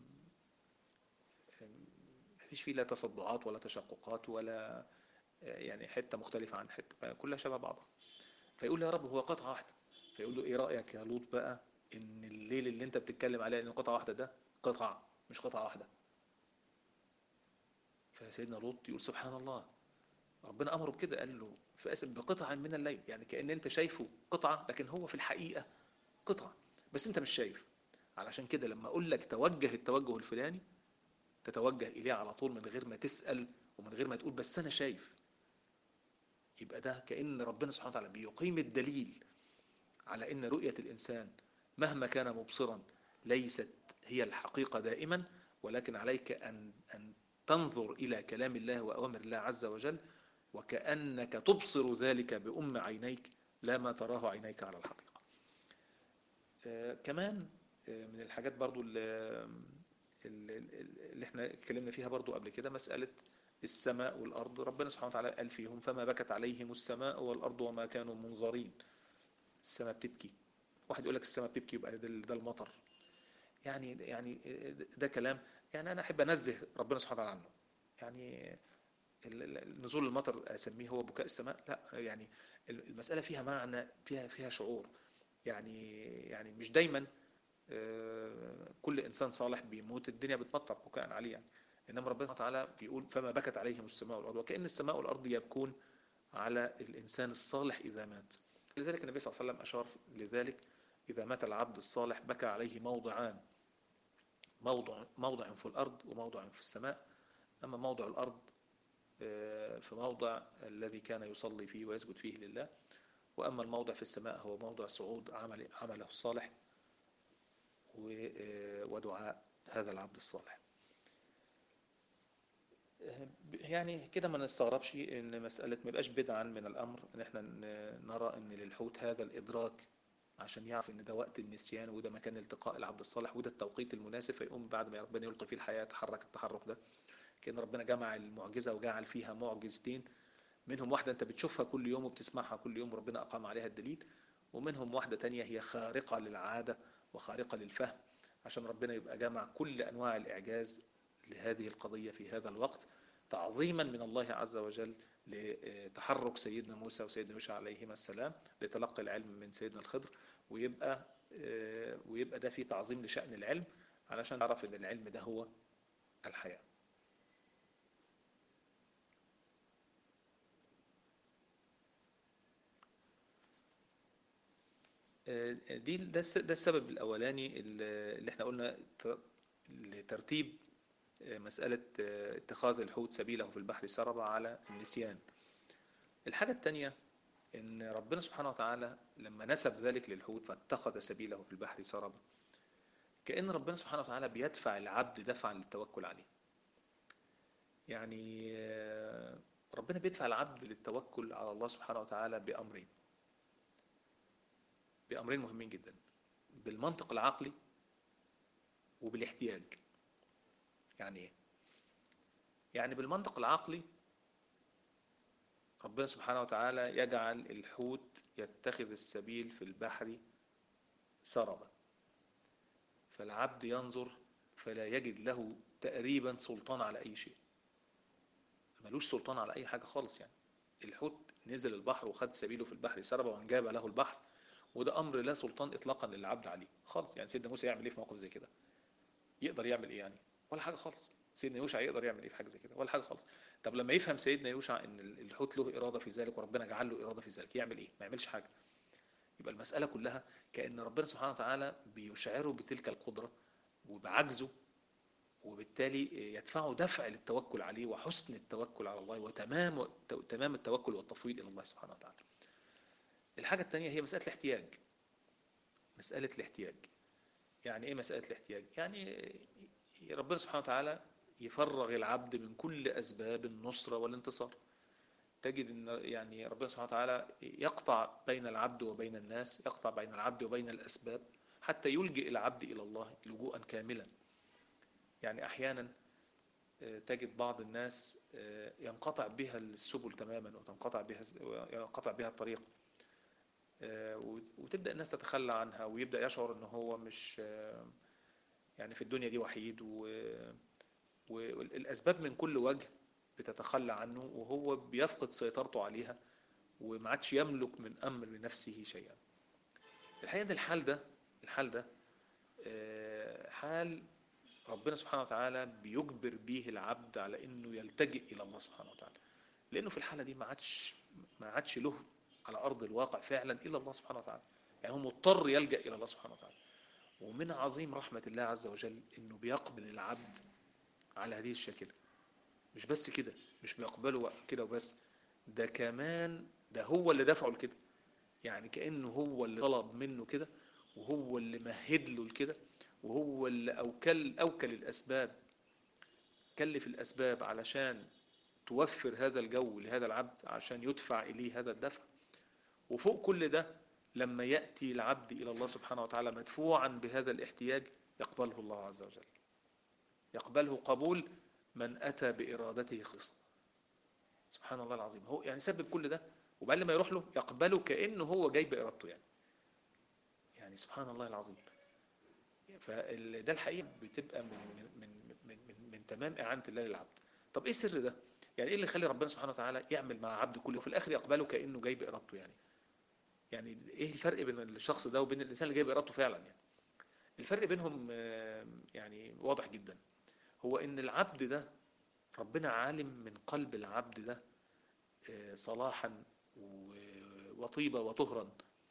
آه، مفيش فيه لا تصدعات ولا تشققات ولا آه، يعني حته مختلفه عن حته كلها شبه بعضها فيقول له يا رب هو قطعه واحده فيقول له ايه رايك يا لوط بقى ان الليل اللي انت بتتكلم عليه ان قطعه واحده ده قطع مش قطعه واحده فسيدنا لوط يقول سبحان الله ربنا امره بكده قال له فاسف بقطع من الليل يعني كان انت شايفه قطعه لكن هو في الحقيقه قطعه بس انت مش شايف علشان كده لما اقول لك توجه التوجه الفلاني تتوجه اليه على طول من غير ما تسال ومن غير ما تقول بس انا شايف يبقى ده كأن ربنا سبحانه وتعالى بيقيم الدليل على ان رؤية الانسان مهما كان مبصرا ليست هي الحقيقة دائما ولكن عليك أن, أن تنظر إلى كلام الله وأوامر الله عز وجل وكأنك تبصر ذلك بأم عينيك لا ما تراه عينيك على الحقيقة آه كمان آه من الحاجات برضو اللي, اللي احنا اتكلمنا فيها برضو قبل كده مسألة السماء والأرض ربنا سبحانه وتعالى قال فيهم فما بكت عليهم السماء والأرض وما كانوا منظرين السماء بتبكي واحد يقول لك السماء بتبكي يبقى ده ده المطر يعني يعني ده كلام يعني انا احب انزه ربنا سبحانه وتعالى عنه يعني نزول المطر اسميه هو بكاء السماء لا يعني المساله فيها معنى فيها فيها شعور يعني يعني مش دايما كل انسان صالح بيموت الدنيا بتمطر بكاء عليه يعني انما ربنا سبحانه وتعالى بيقول فما بكت عليهم السماء والارض وكان السماء والارض يبكون على الانسان الصالح اذا مات لذلك النبي صلى الله عليه وسلم اشار لذلك إذا مات العبد الصالح بكى عليه موضعان موضع موضع في الأرض وموضع في السماء أما موضع الأرض في موضع الذي كان يصلي فيه ويسجد فيه لله وأما الموضع في السماء هو موضع صعود عمل عمله الصالح ودعاء هذا العبد الصالح يعني كده ما نستغربش ان مسألة ما يبقاش بدعا من الأمر ان احنا نرى ان للحوت هذا الإدراك عشان يعرف ان ده وقت النسيان وده مكان التقاء العبد الصالح وده التوقيت المناسب فيقوم بعد ما ربنا يلقي فيه الحياة يتحرك التحرك ده كأن ربنا جمع المعجزة وجعل فيها معجزتين منهم واحدة انت بتشوفها كل يوم وبتسمعها كل يوم وربنا أقام عليها الدليل ومنهم واحدة تانية هي خارقة للعادة وخارقة للفهم عشان ربنا يبقى جمع كل أنواع الإعجاز لهذه القضية في هذا الوقت تعظيما من الله عز وجل لتحرك سيدنا موسى وسيدنا يوشع عليهما السلام لتلقي العلم من سيدنا الخضر ويبقى ويبقى ده فيه تعظيم لشأن العلم علشان تعرف ان العلم ده هو الحياة دي ده ده السبب الاولاني اللي احنا قلنا لترتيب مسألة اتخاذ الحوت سبيله في البحر سربا على النسيان الحاجة الثانية ان ربنا سبحانه وتعالى لما نسب ذلك للحوت فاتخذ سبيله في البحر سربا كأن ربنا سبحانه وتعالى بيدفع العبد دفعا للتوكل عليه يعني ربنا بيدفع العبد للتوكل على الله سبحانه وتعالى بأمرين بأمرين مهمين جدا بالمنطق العقلي وبالاحتياج يعني ايه يعني بالمنطق العقلي ربنا سبحانه وتعالى يجعل الحوت يتخذ السبيل في البحر سربا فالعبد ينظر فلا يجد له تقريبا سلطان على أي شيء ملوش سلطان على أي حاجة خالص يعني الحوت نزل البحر وخد سبيله في البحر سربا وانجاب له البحر وده أمر لا سلطان إطلاقا للعبد عليه خالص يعني سيدنا موسى يعمل إيه في موقف زي كده يقدر يعمل إيه يعني ولا حاجة خالص سيدنا يوشع يقدر يعمل إيه في حاجة زي كده ولا حاجة خالص طب لما يفهم سيدنا يوشع ان الحوت له إرادة في ذلك وربنا جعل له إرادة في ذلك يعمل إيه ما يعملش حاجة يبقى المسألة كلها كأن ربنا سبحانه وتعالى بيشعره بتلك القدرة وبعجزه وبالتالي يدفعه دفع للتوكل عليه وحسن التوكل على الله وتمام تمام التوكل والتفويض إلى الله سبحانه وتعالى الحاجة الثانية هي مسألة الاحتياج مسألة الاحتياج يعني ايه مسألة الاحتياج يعني ربنا سبحانه وتعالى يفرغ العبد من كل أسباب النصرة والانتصار تجد أن يعني ربنا سبحانه وتعالى يقطع بين العبد وبين الناس يقطع بين العبد وبين الأسباب حتى يلجئ العبد إلى الله لجوءا كاملا يعني أحيانا تجد بعض الناس ينقطع بها السبل تماما وتنقطع بها ينقطع بها الطريق وتبدأ الناس تتخلى عنها ويبدأ يشعر ان هو مش يعني في الدنيا دي وحيد و والأسباب من كل وجه بتتخلى عنه وهو بيفقد سيطرته عليها وما عادش يملك من أمر نفسه شيئا الحقيقة ان الحال ده الحال ده حال ربنا سبحانه وتعالى بيجبر به العبد على انه يلتجئ الى الله سبحانه وتعالى لانه في الحالة دي ما عادش ما عادش له على ارض الواقع فعلا الا الله سبحانه وتعالى يعني هو مضطر يلجأ الى الله سبحانه وتعالى ومن عظيم رحمة الله عز وجل انه بيقبل العبد على هذه الشاكلة مش بس كده مش بيقبله كده وبس ده كمان ده هو اللي دفعه لكده يعني كأنه هو اللي طلب منه كده وهو اللي مهد له لكده وهو اللي أوكل, أوكل الأسباب كلف الأسباب علشان توفر هذا الجو لهذا العبد عشان يدفع إليه هذا الدفع وفوق كل ده لما يأتي العبد إلى الله سبحانه وتعالى مدفوعا بهذا الاحتياج يقبله الله عز وجل يقبله قبول من أتى بإرادته خصا سبحان الله العظيم هو يعني سبب كل ده وبعد لما يروح له يقبله كأنه هو جاي بإرادته يعني يعني سبحان الله العظيم فده الحقيقة بتبقى من, من, من, من, من تمام إعانة الله للعبد طب إيه السر ده يعني إيه اللي يخلي ربنا سبحانه وتعالى يعمل مع عبده كله وفي الآخر يقبله كأنه جاي بإرادته يعني يعني إيه الفرق بين الشخص ده وبين الإنسان اللي جاي بإرادته فعلا يعني الفرق بينهم يعني واضح جدا هو إن العبد ده ربنا عالم من قلب العبد ده صلاحا وطيبة وطهرا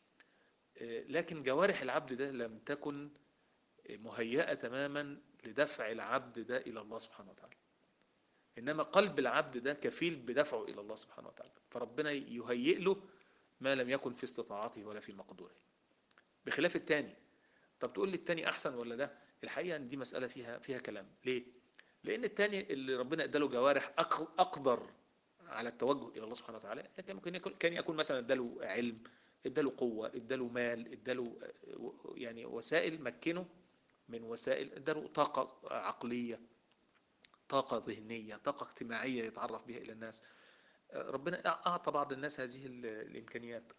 لكن جوارح العبد ده لم تكن مهيئة تماما لدفع العبد ده إلى الله سبحانه وتعالى إنما قلب العبد ده كفيل بدفعه إلى الله سبحانه وتعالى فربنا يهيئ له ما لم يكن في استطاعته ولا في مقدوره بخلاف التاني طب تقول لي التاني أحسن ولا ده الحقيقة أن دي مسألة فيها فيها كلام ليه؟ لأن التاني اللي ربنا اداله جوارح أقدر على التوجه إلى الله سبحانه وتعالى كان ممكن يكون كان يكون مثلا اداله علم اداله قوة اداله مال اداله يعني وسائل مكنه من وسائل اداله طاقة عقلية طاقة ذهنية طاقة اجتماعية يتعرف بها إلى الناس ربنا أعطى بعض الناس هذه الإمكانيات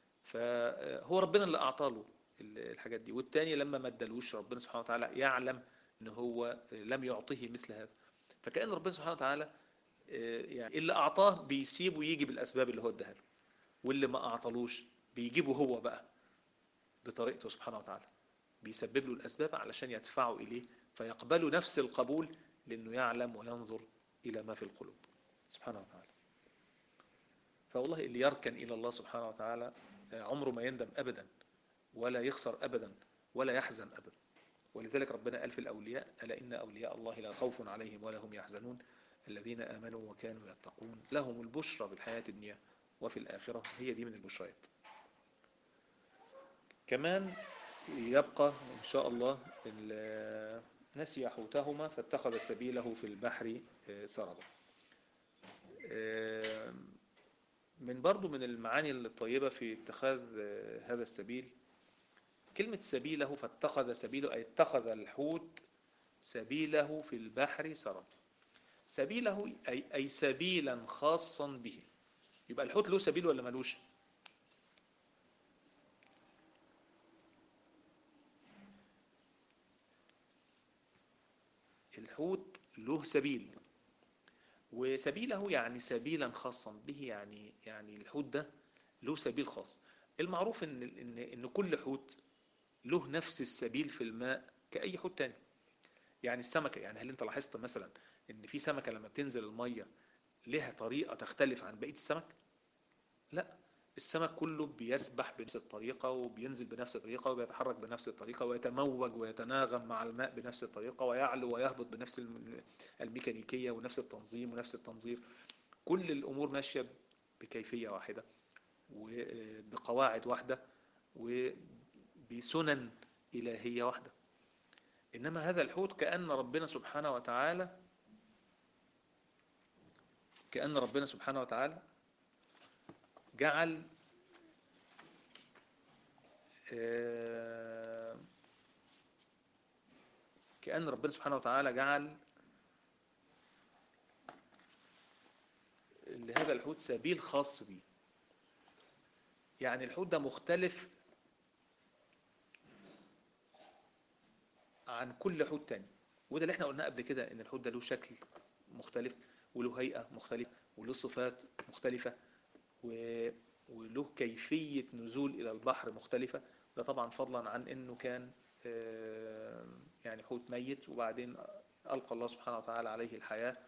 فهو ربنا اللي أعطى له الحاجات دي والتاني لما ما ادالوش ربنا سبحانه وتعالى يعلم ان هو لم يعطيه مثل هذا فكأن ربنا سبحانه وتعالى يعني اللي أعطاه بيسيبه يجي بالأسباب اللي هو اداها له واللي ما أعطالوش بيجيبه هو بقى بطريقته سبحانه وتعالى بيسبب له الأسباب علشان يدفعه إليه فيقبل نفس القبول لأنه يعلم وينظر إلى ما في القلوب سبحانه وتعالى فوالله اللي يركن إلى الله سبحانه وتعالى عمره ما يندم أبدا ولا يخسر أبدا ولا يحزن أبدا ولذلك ربنا قال في الأولياء ألا إن أولياء الله لا خوف عليهم ولا هم يحزنون الذين آمنوا وكانوا يتقون لهم البشرى في الحياة الدنيا وفي الآخرة هي دي من البشريات كمان يبقى إن شاء الله نسي حوتهما فاتخذ سبيله في البحر سربا من برضو من المعاني الطيبة في اتخاذ هذا السبيل كلمة سبيله فاتخذ سبيله أي اتخذ الحوت سبيله في البحر سربا سبيله أي, أي سبيلا خاصا به يبقى الحوت له سبيل ولا ملوش الحوت له سبيل وسبيله يعني سبيلا خاصا به يعني يعني الحوت ده له سبيل خاص المعروف ان ان ان كل حوت له نفس السبيل في الماء كأي حوت تاني يعني السمكة يعني هل انت لاحظت مثلا ان في سمكة لما بتنزل المية لها طريقة تختلف عن بقية السمك لا السمك كله بيسبح بنفس الطريقة وبينزل بنفس الطريقة وبيتحرك بنفس الطريقة ويتموج ويتناغم مع الماء بنفس الطريقة ويعلو ويهبط بنفس الميكانيكية ونفس التنظيم ونفس التنظير كل الأمور ماشية بكيفية واحدة وبقواعد واحدة وبسنن إلهية واحدة إنما هذا الحوت كأن ربنا سبحانه وتعالى كأن ربنا سبحانه وتعالى جعل كأن ربنا سبحانه وتعالى جعل لهذا الحوت سبيل خاص بيه يعني الحوت ده مختلف عن كل حوت تاني وده اللي احنا قلناه قبل كده ان الحوت ده له شكل مختلف وله هيئة مختلفة وله صفات مختلفة وله كيفية نزول إلى البحر مختلفة ده طبعا فضلا عن أنه كان يعني حوت ميت وبعدين ألقى الله سبحانه وتعالى عليه الحياة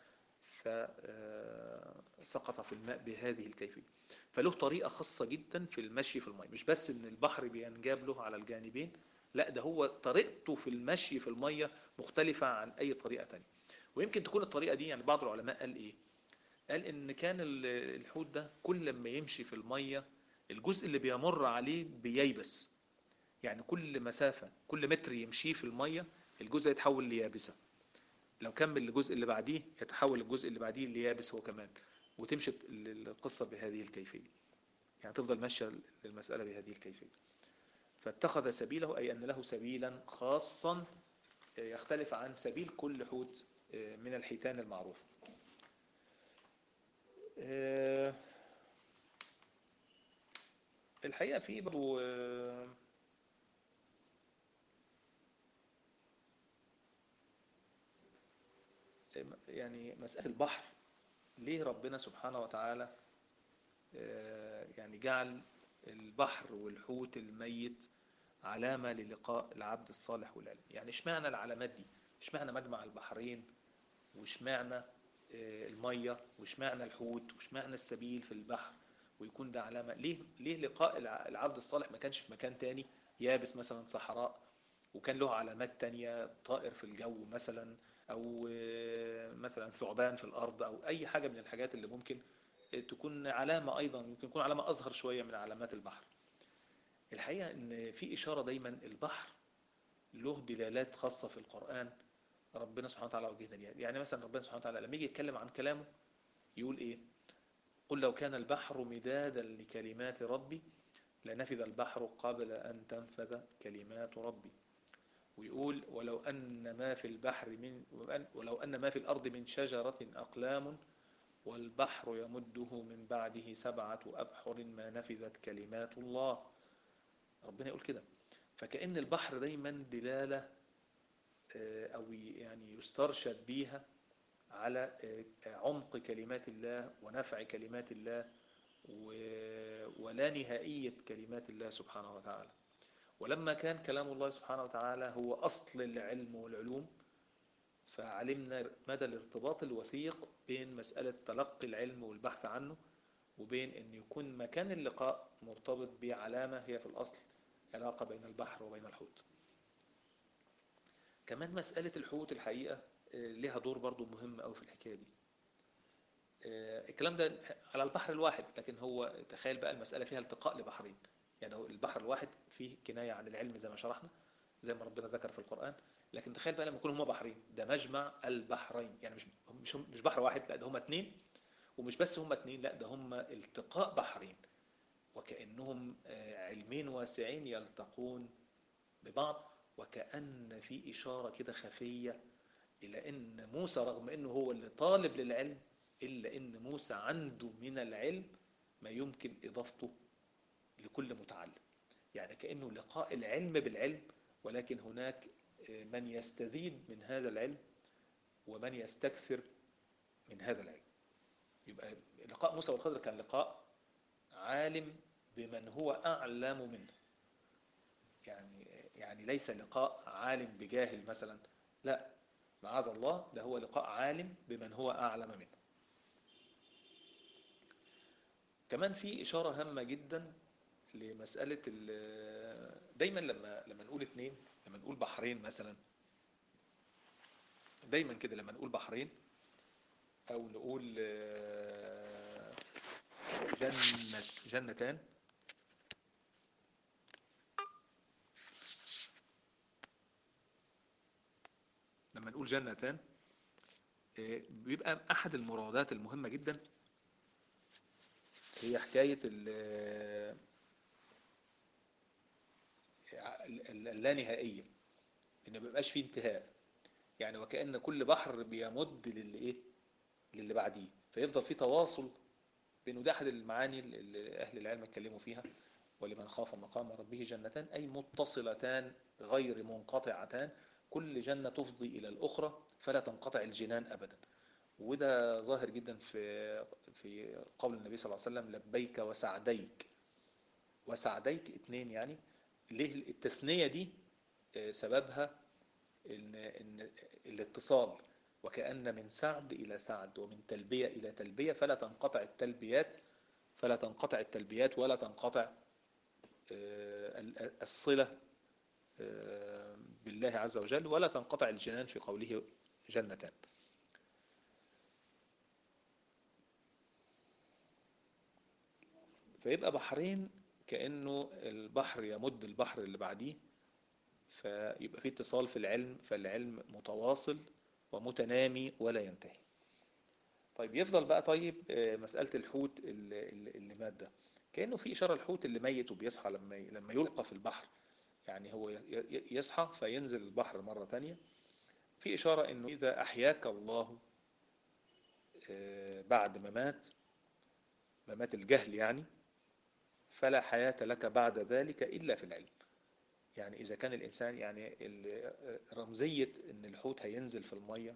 فسقط في الماء بهذه الكيفية فله طريقة خاصة جدا في المشي في الماء مش بس ان البحر بينجاب له على الجانبين لا ده هو طريقته في المشي في المية مختلفة عن أي طريقة تانية ويمكن تكون الطريقة دي يعني بعض العلماء قال إيه قال ان كان الحوت ده كل لما يمشي في المية الجزء اللي بيمر عليه بييبس يعني كل مسافة كل متر يمشيه في المية الجزء يتحول ليابسة لو كمل الجزء اللي بعديه يتحول الجزء اللي بعديه ليابس هو كمان وتمشي القصة بهذه الكيفية يعني تفضل ماشية المسألة بهذه الكيفية فاتخذ سبيله أي أن له سبيلا خاصا يختلف عن سبيل كل حوت من الحيتان المعروفة الحقيقة في برضو يعني مسألة البحر ليه ربنا سبحانه وتعالى يعني جعل البحر والحوت الميت علامة للقاء العبد الصالح والعلم يعني اشمعنى العلامات دي اشمعنى مجمع البحرين واشمعنى المية واشمعنى الحوت واشمعنى السبيل في البحر ويكون ده علامة ليه ليه لقاء العبد الصالح ما كانش في مكان تاني يابس مثلا صحراء وكان له علامات تانية طائر في الجو مثلا او مثلا ثعبان في الارض او اي حاجة من الحاجات اللي ممكن تكون علامة ايضا يمكن تكون علامة اصغر شوية من علامات البحر الحقيقة ان في اشارة دايما البحر له دلالات خاصة في القرآن ربنا سبحانه وتعالى وجهنا ليها يعني مثلا ربنا سبحانه وتعالى لما يجي يتكلم عن كلامه يقول ايه قل لو كان البحر مدادا لكلمات ربي لنفذ البحر قبل أن تنفذ كلمات ربي ويقول ولو أن ما في البحر من ولو أن ما في الأرض من شجرة أقلام والبحر يمده من بعده سبعة أبحر ما نفذت كلمات الله ربنا يقول كده فكأن البحر دايما دلالة أو يعني يسترشد بيها على عمق كلمات الله ونفع كلمات الله ولا نهائية كلمات الله سبحانه وتعالى ولما كان كلام الله سبحانه وتعالى هو أصل العلم والعلوم فعلمنا مدى الارتباط الوثيق بين مسألة تلقي العلم والبحث عنه وبين أن يكون مكان اللقاء مرتبط بعلامة هي في الأصل علاقة بين البحر وبين الحوت كمان مسألة الحوت الحقيقة لها دور برضو مهم أوي في الحكاية دي الكلام ده على البحر الواحد لكن هو تخيل بقى المسألة فيها التقاء لبحرين يعني هو البحر الواحد فيه كناية عن العلم زي ما شرحنا زي ما ربنا ذكر في القرآن لكن تخيل بقى لما يكونوا هما بحرين ده مجمع البحرين يعني مش مش مش بحر واحد لا ده هما اتنين ومش بس هما اتنين لا ده هما التقاء بحرين وكأنهم علمين واسعين يلتقون ببعض وكأن في إشارة كده خفية إلى أن موسى رغم أنه هو اللي طالب للعلم إلا أن موسى عنده من العلم ما يمكن إضافته لكل متعلم يعني كأنه لقاء العلم بالعلم ولكن هناك من يستزيد من هذا العلم ومن يستكثر من هذا العلم يبقى لقاء موسى والخضر كان لقاء عالم بمن هو أعلم منه يعني يعني ليس لقاء عالم بجاهل مثلا لا معاذ الله ده هو لقاء عالم بمن هو أعلم منه كمان في إشارة هامة جدا لمسألة دايما لما لما نقول اتنين لما نقول بحرين مثلا دايما كده لما نقول بحرين أو نقول جنة جنتان لما نقول جنتان بيبقى أحد المرادات المهمة جدا هي حكاية اللانهائية إن ما بيبقاش فيه انتهاء يعني وكأن كل بحر بيمد للي إيه للي بعديه فيفضل في تواصل بينه ده أحد المعاني اللي أهل العلم اتكلموا فيها ولمن خاف مقام ربه جنتان أي متصلتان غير منقطعتان كل جنة تفضي إلى الأخرى فلا تنقطع الجنان أبدا وده ظاهر جدا في في قول النبي صلى الله عليه وسلم لبيك وسعديك وسعديك اتنين يعني ليه التثنية دي سببها إن, إن الاتصال وكأن من سعد إلى سعد ومن تلبية إلى تلبية فلا تنقطع التلبيات فلا تنقطع التلبيات ولا تنقطع الصلة بالله عز وجل ولا تنقطع الجنان في قوله جنتان فيبقى بحرين كأنه البحر يمد البحر اللي بعديه فيبقى في اتصال في العلم فالعلم متواصل ومتنامي ولا ينتهي طيب يفضل بقى طيب مسألة الحوت اللي, اللي مات ده كأنه في إشارة الحوت اللي ميت وبيصحى لما لما يلقى في البحر يعني هو يصحى فينزل البحر مرة تانية في إشارة إنه إذا أحياك الله بعد ما مات ممات الجهل يعني فلا حياة لك بعد ذلك إلا في العلم يعني إذا كان الإنسان يعني رمزية إن الحوت هينزل في المية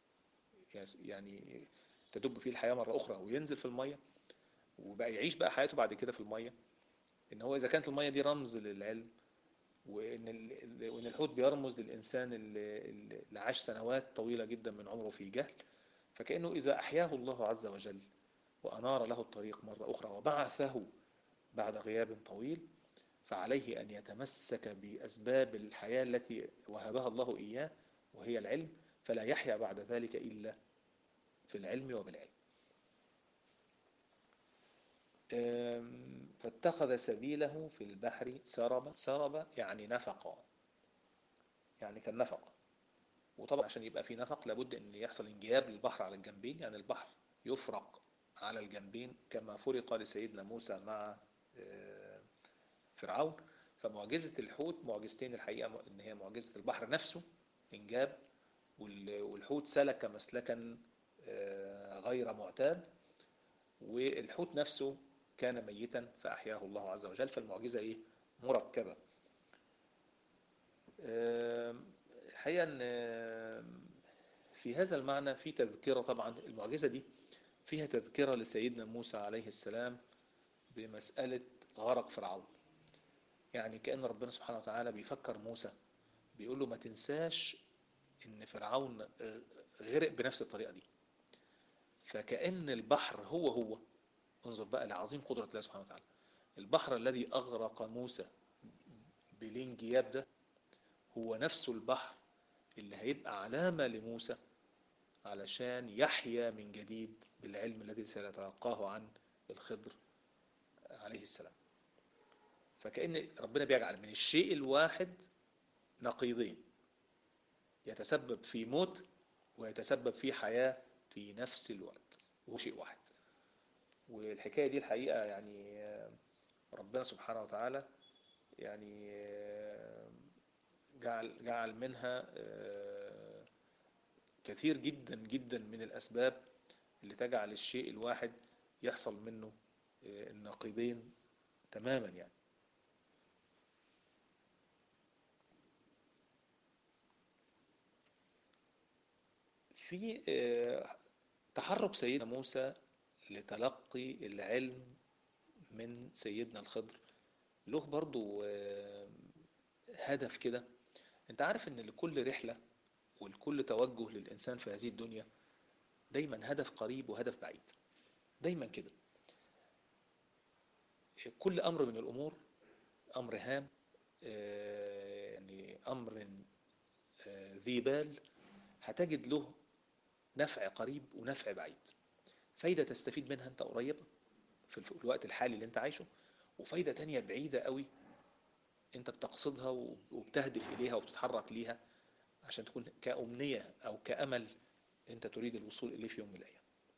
يعني تدب فيه الحياة مرة أخرى وينزل في المية وبقى يعيش بقى حياته بعد كده في المية إن هو إذا كانت المية دي رمز للعلم وإن وإن الحوت بيرمز للإنسان اللي عاش سنوات طويلة جدا من عمره في جهل فكأنه إذا أحياه الله عز وجل وأنار له الطريق مرة أخرى وبعثه بعد غياب طويل فعليه أن يتمسك بأسباب الحياة التي وهبها الله إياه وهي العلم فلا يحيا بعد ذلك إلا في العلم وبالعلم فاتخذ سبيله في البحر سربا سرب يعني نفقا يعني كان نفق وطبعا عشان يبقى في نفق لابد ان يحصل انجياب للبحر على الجنبين يعني البحر يفرق على الجنبين كما فرق لسيدنا موسى مع فرعون فمعجزة الحوت معجزتين الحقيقة ان هي معجزة البحر نفسه انجاب والحوت سلك مسلكا غير معتاد والحوت نفسه كان ميتا فأحياه الله عز وجل فالمعجزة إيه؟ مركبة الحقيقة أن في هذا المعنى في تذكرة طبعا المعجزة دي فيها تذكرة لسيدنا موسى عليه السلام بمسألة غرق فرعون يعني كأن ربنا سبحانه وتعالى بيفكر موسى بيقول له ما تنساش ان فرعون غرق بنفس الطريقة دي فكأن البحر هو هو انظر بقى لعظيم قدرة الله سبحانه وتعالى البحر الذي أغرق موسى بالانجياب ده هو نفسه البحر اللي هيبقى علامة لموسى علشان يحيا من جديد بالعلم الذي سيتلقاه عن الخضر عليه السلام فكأن ربنا بيجعل من الشيء الواحد نقيضين يتسبب في موت ويتسبب في حياة في نفس الوقت وهو شيء واحد والحكاية دي الحقيقة يعني ربنا سبحانه وتعالى يعني جعل جعل منها كثير جدا جدا من الأسباب اللي تجعل الشيء الواحد يحصل منه النقيضين تماما يعني في تحرك سيدنا موسى لتلقي العلم من سيدنا الخضر له برضو هدف كده انت عارف ان لكل رحلة ولكل توجه للإنسان في هذه الدنيا دايما هدف قريب وهدف بعيد دايما كده كل أمر من الأمور أمر هام يعني أمر ذي بال هتجد له نفع قريب ونفع بعيد فايدة تستفيد منها انت قريبة في الوقت الحالي اللي انت عايشه وفايدة تانية بعيدة قوي انت بتقصدها وبتهدف اليها وبتتحرك ليها عشان تكون كأمنية او كأمل انت تريد الوصول اليه في يوم من الايام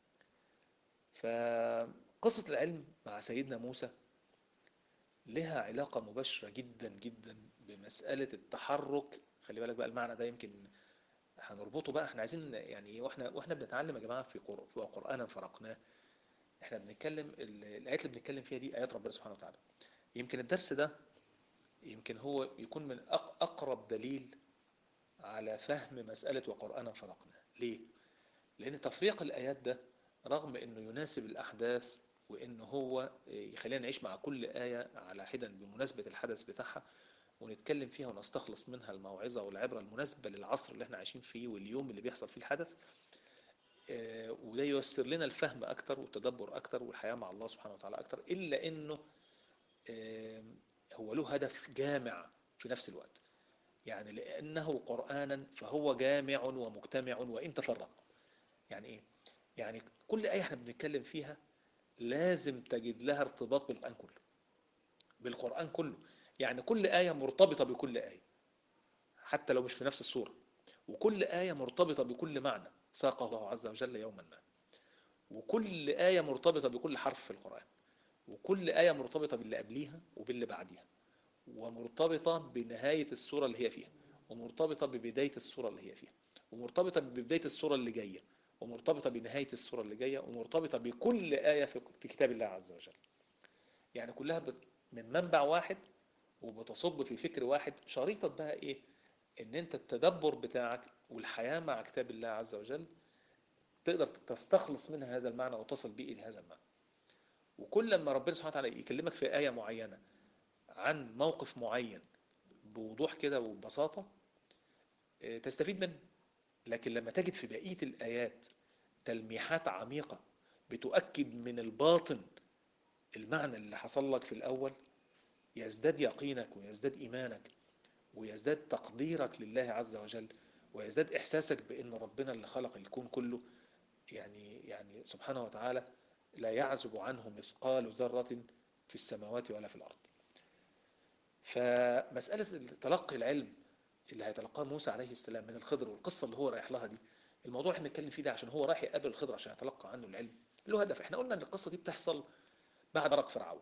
فقصة العلم مع سيدنا موسى لها علاقة مباشرة جدا جدا بمسألة التحرك خلي بالك بقى المعنى ده يمكن هنربطه بقى احنا عايزين يعني واحنا واحنا بنتعلم يا جماعه في قرانا فرقناه احنا بنتكلم الايات اللي بنتكلم فيها دي ايات ربنا سبحانه وتعالى يمكن الدرس ده يمكن هو يكون من اقرب دليل على فهم مساله وقرانا فرقناه ليه لان تفريق الايات ده رغم انه يناسب الاحداث وانه هو يخلينا نعيش مع كل ايه على حدا بمناسبه الحدث بتاعها ونتكلم فيها ونستخلص منها الموعظة والعبرة المناسبة للعصر اللي احنا عايشين فيه واليوم اللي بيحصل فيه الحدث وده ييسر لنا الفهم أكتر والتدبر أكتر والحياة مع الله سبحانه وتعالى أكتر إلا إنه هو له هدف جامع في نفس الوقت يعني لأنه قرآنا فهو جامع ومجتمع وإن تفرق يعني إيه؟ يعني كل آية احنا بنتكلم فيها لازم تجد لها ارتباط بالقرآن كله بالقرآن كله يعني كل آية مرتبطة بكل آية حتى لو مش في نفس الصورة وكل آية مرتبطة بكل معنى ساقه الله عز وجل يوما ما وكل آية مرتبطة بكل حرف في القرآن وكل آية مرتبطة باللي قبليها وباللي بعديها ومرتبطة بنهاية السورة اللي هي فيها ومرتبطة ببداية السورة اللي هي فيها ومرتبطة ببداية السورة اللي جاية ومرتبطة بنهاية السورة اللي جاية ومرتبطة بكل آية في كتاب الله عز وجل يعني كلها من منبع واحد وبتصب في فكر واحد شريطة بقى ايه ان انت التدبر بتاعك والحياة مع كتاب الله عز وجل تقدر تستخلص منها هذا المعنى وتصل به الى هذا المعنى وكل لما ربنا سبحانه وتعالى يكلمك في آية معينة عن موقف معين بوضوح كده وببساطة تستفيد منه لكن لما تجد في بقية الآيات تلميحات عميقة بتؤكد من الباطن المعنى اللي حصل لك في الأول يزداد يقينك ويزداد إيمانك ويزداد تقديرك لله عز وجل ويزداد إحساسك بأن ربنا اللي خلق الكون كله يعني يعني سبحانه وتعالى لا يعزب عنه مثقال ذرة في السماوات ولا في الأرض فمسألة تلقي العلم اللي هيتلقاه موسى عليه السلام من الخضر والقصة اللي هو رايح لها دي الموضوع احنا بنتكلم فيه ده عشان هو رايح يقابل الخضر عشان يتلقى عنه العلم له هدف احنا قلنا ان القصة دي بتحصل بعد غرق فرعون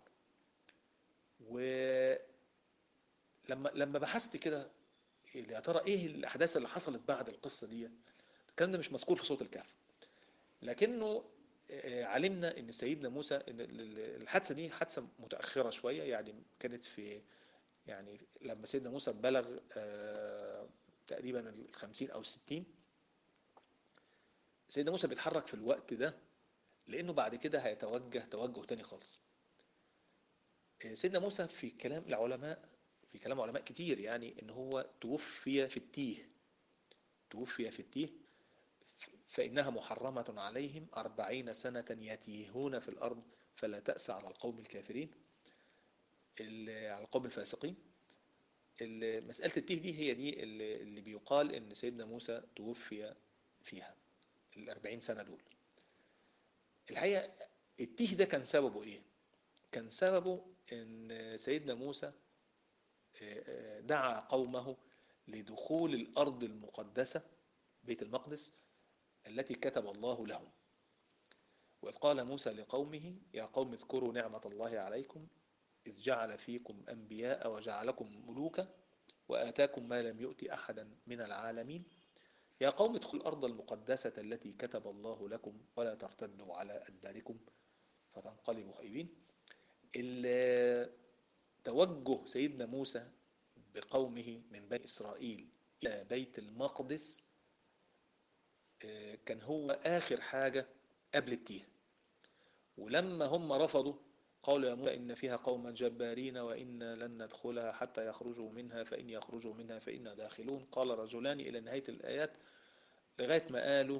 ولما لما بحثت كده يا ترى ايه الاحداث اللي حصلت بعد القصه دي الكلام ده مش مذكور في صوت الكهف لكنه علمنا ان سيدنا موسى ان الحادثه دي حادثه متاخره شويه يعني كانت في يعني لما سيدنا موسى بلغ تقريبا ال 50 او 60 سيدنا موسى بيتحرك في الوقت ده لانه بعد كده هيتوجه توجه تاني خالص سيدنا موسى في كلام العلماء في كلام علماء كتير يعني ان هو توفي في التيه توفي في التيه فإنها محرمة عليهم أربعين سنة يتيهون في الأرض فلا تأس على القوم الكافرين على القوم الفاسقين ال- مسألة التيه دي هي دي اللي اللي بيقال إن سيدنا موسى توفي فيها الأربعين سنة دول الحقيقة التيه ده كان سببه إيه؟ كان سببه إن سيدنا موسى آه، آه، دعا قومه لدخول الأرض المقدسة بيت المقدس التي كتب الله لهم وإذ قال موسى لقومه يا قوم اذكروا نعمة الله عليكم إذ جعل فيكم أنبياء وجعلكم ملوكا وآتاكم ما لم يؤت أحدا من العالمين يا قوم ادخلوا الأرض المقدسة التي كتب الله لكم ولا ترتدوا على أدباركم فتنقلبوا خائبين ال- توجه سيدنا موسى بقومه من بني إسرائيل إلى بيت المقدس آه، كان هو آخر حاجة قبل التيه ولما هم رفضوا قالوا يا موسى إن فيها قوما جبارين وإنا لن ندخلها حتى يخرجوا منها فإن يخرجوا منها فإنا داخلون قال رجلان إلى نهاية الآيات لغاية ما قالوا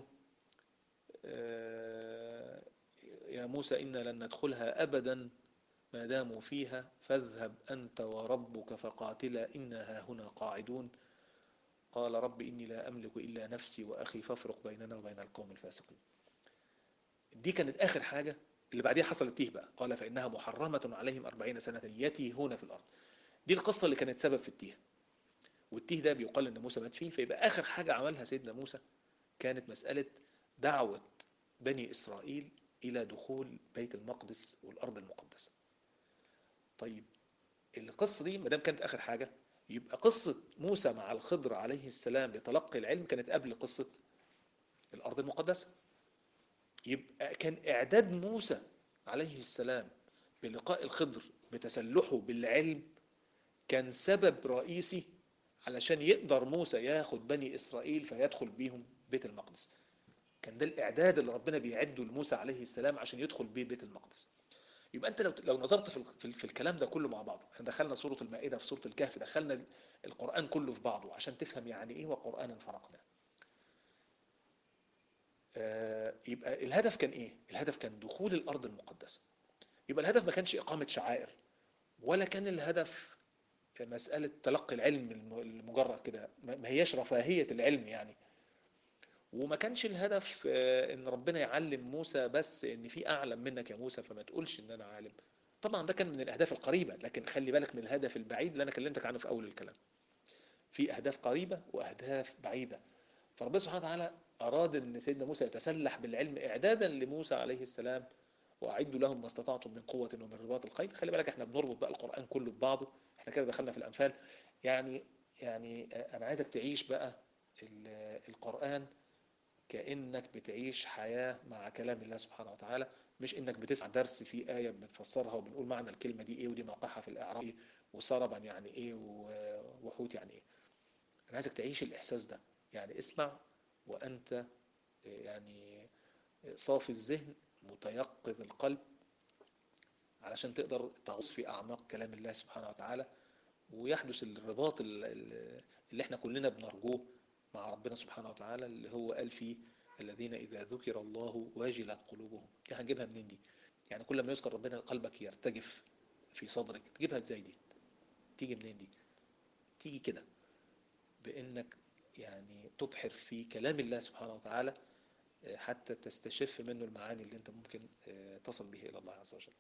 آه، يا موسى إنا لن ندخلها أبدا ما داموا فيها فاذهب أنت وربك فقاتلا إنا هاهنا قاعدون قال رب إني لا أملك إلا نفسي وأخي فافرق بيننا وبين القوم الفاسقين دي كانت آخر حاجة اللي بعديها حصل التيه بقى قال فإنها محرمة عليهم أربعين سنة يتيهون في الأرض دي القصة اللي كانت سبب في التيه والتيه ده بيقال إن موسى مات فيه فيبقى آخر حاجة عملها سيدنا موسى كانت مسألة دعوة بني إسرائيل إلى دخول بيت المقدس والأرض المقدسة طيب القصة دي ما دام كانت آخر حاجة يبقى قصة موسى مع الخضر عليه السلام لتلقي العلم كانت قبل قصة الأرض المقدسة يبقى كان إعداد موسى عليه السلام بلقاء الخضر بتسلحه بالعلم كان سبب رئيسي علشان يقدر موسى ياخد بني إسرائيل فيدخل بيهم بيت المقدس كان ده الإعداد اللي ربنا بيعده لموسى عليه السلام عشان يدخل بيه بيت المقدس يبقى انت لو لو نظرت في ال- في, ال- في الكلام ده كله مع بعضه احنا دخلنا سوره المائده في سوره الكهف دخلنا ال- القران كله في بعضه عشان تفهم يعني ايه وقرانا فرقنا آه، يبقى الهدف كان ايه الهدف كان دخول الارض المقدسه يبقى الهدف ما كانش اقامه شعائر ولا كان الهدف مساله تلقي العلم الم- المجرد كده ما ما هياش رفاهيه العلم يعني وما كانش الهدف آه، ان ربنا يعلم موسى بس ان في اعلم منك يا موسى فما تقولش ان انا عالم طبعا ده كان من الاهداف القريبه لكن خلي بالك من الهدف البعيد اللي انا كلمتك عنه في اول الكلام في اهداف قريبه واهداف بعيده فربنا سبحانه وتعالى اراد ان سيدنا موسى يتسلح بالعلم اعدادا لموسى عليه السلام واعدوا لهم ما استطعتم من قوه ومن رباط الخيل خلي بالك احنا بنربط بقى القران كله ببعضه احنا كده دخلنا في الامثال يعني يعني آه، انا عايزك تعيش بقى ال- القران كأنك بتعيش حياة مع كلام الله سبحانه وتعالى مش انك بتسمع درس في آية بنفسرها وبنقول معنى الكلمة دي ايه ودي موقعها في الإعراب ايه وسربا يعني ايه و- وحوت يعني ايه انا عايزك تعيش الإحساس ده يعني اسمع وأنت يعني صافي الذهن متيقظ القلب علشان تقدر تغوص في أعماق كلام الله سبحانه وتعالى ويحدث الرباط ال- ال- اللي احنا كلنا بنرجوه مع ربنا سبحانه وتعالى اللي هو قال فيه الذين إذا ذكر الله واجلت قلوبهم دي هنجيبها منين دي يعني كل ما يذكر ربنا قلبك يرتجف في صدرك تجيبها ازاي دي تيجي منين دي تيجي كده بانك يعني تبحر في كلام الله سبحانه وتعالى آه، حتى تستشف منه المعاني اللي انت ممكن آه، تصل به الى الله عز وجل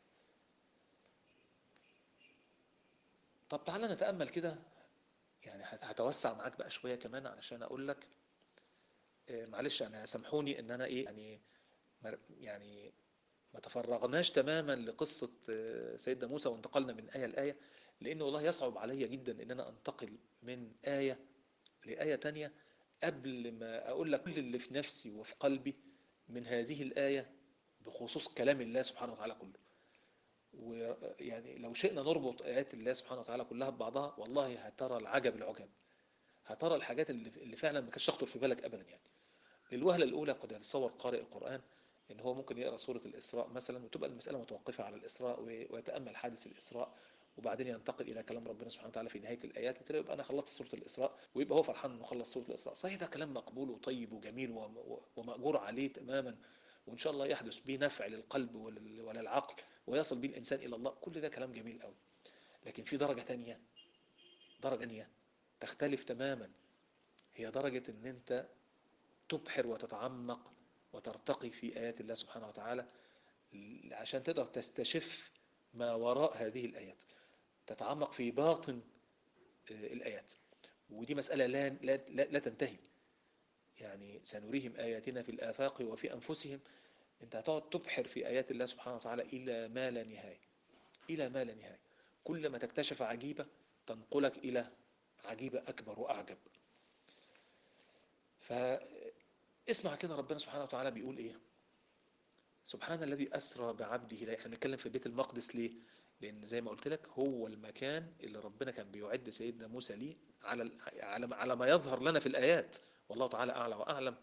طب تعالى نتأمل كده يعني هت- هتوسع معاك بقى شوية كمان علشان اقول لك آه، معلش انا سامحوني ان انا ايه يعني ما- يعني ما تفرغناش تماما لقصة آه، سيدنا موسى وانتقلنا من آية لآية لأن والله يصعب علي جدا إن أنا أنتقل من آية لآية تانية قبل ما أقول لك كل اللي في نفسي وفي قلبي من هذه الآية بخصوص كلام الله سبحانه وتعالى كله ويعني لو شئنا نربط آيات الله سبحانه وتعالى كلها ببعضها والله هترى العجب العجب هترى الحاجات اللي اللي فعلا ما كانتش تخطر في بالك أبدا يعني للوهلة الأولى قد يتصور قارئ القرآن ان هو ممكن يقرا سوره الاسراء مثلا وتبقى المساله متوقفه على الاسراء و- ويتامل حادث الاسراء وبعدين ينتقل الى كلام ربنا سبحانه وتعالى في نهايه الايات وكده يبقى انا خلصت سوره الاسراء ويبقى هو فرحان انه خلص سوره الاسراء صحيح ده كلام مقبول وطيب وجميل وم- و- وماجور عليه تماما وان شاء الله يحدث به نفع للقلب ولل- وللعقل ويصل به الانسان الى الله كل ده كلام جميل قوي لكن في درجه ثانيه درجة ثانية تختلف تماما هي درجة ان انت تبحر وتتعمق وترتقي في آيات الله سبحانه وتعالى عشان تقدر تستشف ما وراء هذه الآيات تتعمق في باطن الآيات ودي مسألة لا, لا, لا, لا تنتهي يعني سنريهم آياتنا في الآفاق وفي أنفسهم أنت هتقعد تبحر في آيات الله سبحانه وتعالى إلى ما لا نهاية إلى ما لا نهاية كل ما تكتشف عجيبة تنقلك إلى عجيبة أكبر وأعجب فاسمع كده ربنا سبحانه وتعالى بيقول إيه سبحان الذي أسرى بعبده لا احنا بنتكلم في بيت المقدس ليه لأن زي ما قلت لك هو المكان اللي ربنا كان بيعد سيدنا موسى ليه على على على ما يظهر لنا في الآيات والله تعالى أعلى وأعلم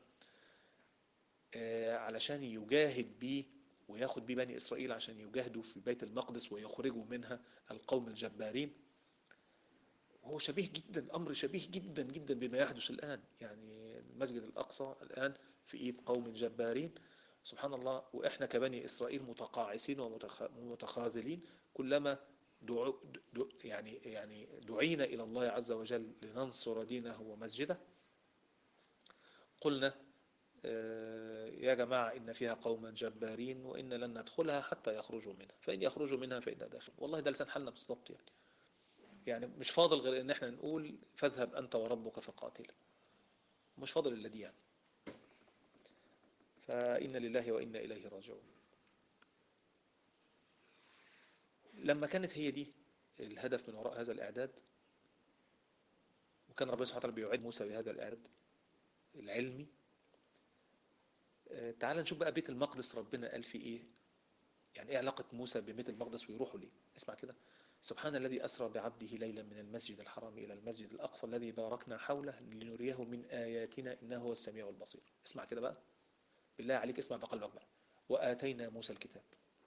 آه علشان يجاهد بيه وياخد بيه بني إسرائيل عشان يجاهدوا في بيت المقدس ويخرجوا منها القوم الجبارين وهو شبيه جدا أمر شبيه جدا جدا بما يحدث الآن يعني المسجد الأقصى الآن في إيد قوم جبارين سبحان الله وإحنا كبني إسرائيل متقاعسين ومتخاذلين كلما دعو دعو يعني يعني دعينا إلى الله عز وجل لننصر دينه ومسجده قلنا يا جماعة إن فيها قوما جبارين وإن لن ندخلها حتى يخرجوا منها فإن يخرجوا منها فإنا داخل والله ده لسان حالنا بالظبط يعني يعني مش فاضل غير إن إحنا نقول فاذهب أنت وربك فقاتل مش فاضل إلا دي يعني فإن لله وإنا إليه راجعون لما كانت هي دي الهدف من وراء هذا الإعداد وكان ربنا سبحانه وتعالى بيعد موسى بهذا الإعداد العلمي تعال نشوف بقى بيت المقدس ربنا قال فيه ايه يعني ايه علاقة موسى ببيت المقدس ويروحوا ليه اسمع كده سبحان الذي أسرى بعبده ليلا من المسجد الحرام إلى المسجد الأقصى الذي باركنا حوله لنريه من آياتنا إنه هو السميع البصير اسمع كده بقى بالله عليك اسمع بقلبك بقى وآتينا موسى الكتاب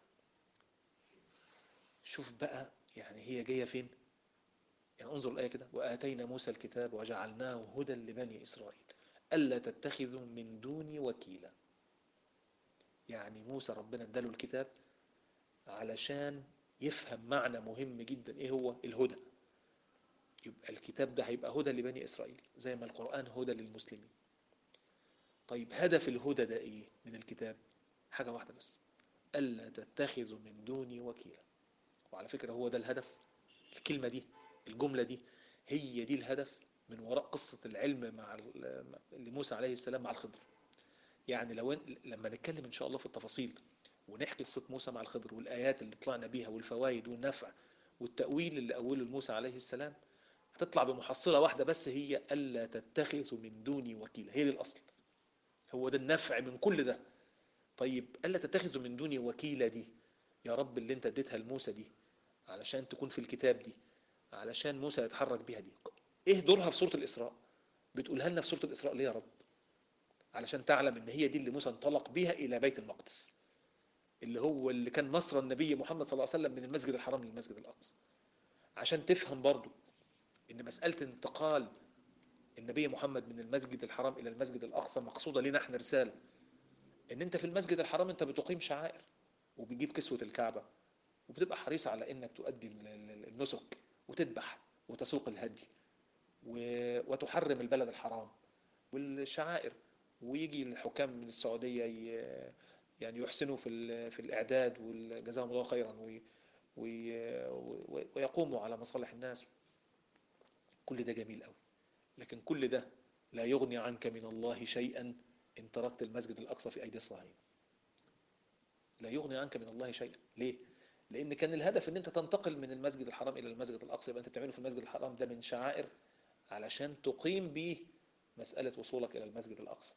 شوف بقى يعني هي جاية فين يعني انظر الآية كده وآتينا موسى الكتاب وجعلناه هدى لبني إسرائيل ألا تتخذوا من دوني وكيلا يعني موسى ربنا اداله الكتاب علشان يفهم معنى مهم جدا ايه هو الهدى يبقى الكتاب ده هيبقى هدى لبني إسرائيل زي ما القرآن هدى للمسلمين طيب هدف الهدى ده ايه من الكتاب حاجة واحدة بس ألا تتخذوا من دوني وكيلا وعلى فكرة هو ده الهدف الكلمة دي الجملة دي هي دي الهدف من وراء قصة العلم مع لموسى عليه السلام مع الخضر يعني لو لما نتكلم إن شاء الله في التفاصيل ونحكي قصة موسى مع الخضر والآيات اللي طلعنا بيها والفوائد والنفع والتأويل اللي أوله لموسى عليه السلام هتطلع بمحصلة واحدة بس هي ألا تتخذوا من دوني وكيلا هي دي الأصل هو ده النفع من كل ده طيب ألا تتخذوا من دوني وكيلة دي يا رب اللي انت اديتها لموسى دي علشان تكون في الكتاب دي علشان موسى يتحرك بيها دي ايه دورها في سورة الإسراء بتقولها لنا في سورة الإسراء ليه يا رب علشان تعلم ان هي دي اللي موسى انطلق بيها إلى بيت المقدس اللي هو اللي كان مصر النبي محمد صلى الله عليه وسلم من المسجد الحرام للمسجد الأقصى عشان تفهم برضو ان مسألة انتقال النبي محمد من المسجد الحرام إلى المسجد الأقصى مقصودة لنا احنا رسالة ان انت في المسجد الحرام انت بتقيم شعائر وبتجيب كسوة الكعبة وبتبقى حريص على انك تؤدي النسك وتذبح وتسوق الهدي وتحرم البلد الحرام والشعائر ويجي الحكام من السعودية يعني يحسنوا في في الإعداد وجزاهم الله خيرا ويقوموا على مصالح الناس كل ده جميل قوي لكن كل ده لا يغني عنك من الله شيئا إن تركت المسجد الأقصى في أيدي الصهاينة لا يغني عنك من الله شيئا ليه؟ لأن كان الهدف أن أنت تنتقل من المسجد الحرام إلى المسجد الأقصى يبقى أنت بتعمله في المسجد الحرام ده من شعائر علشان تقيم به مسألة وصولك إلى المسجد الأقصى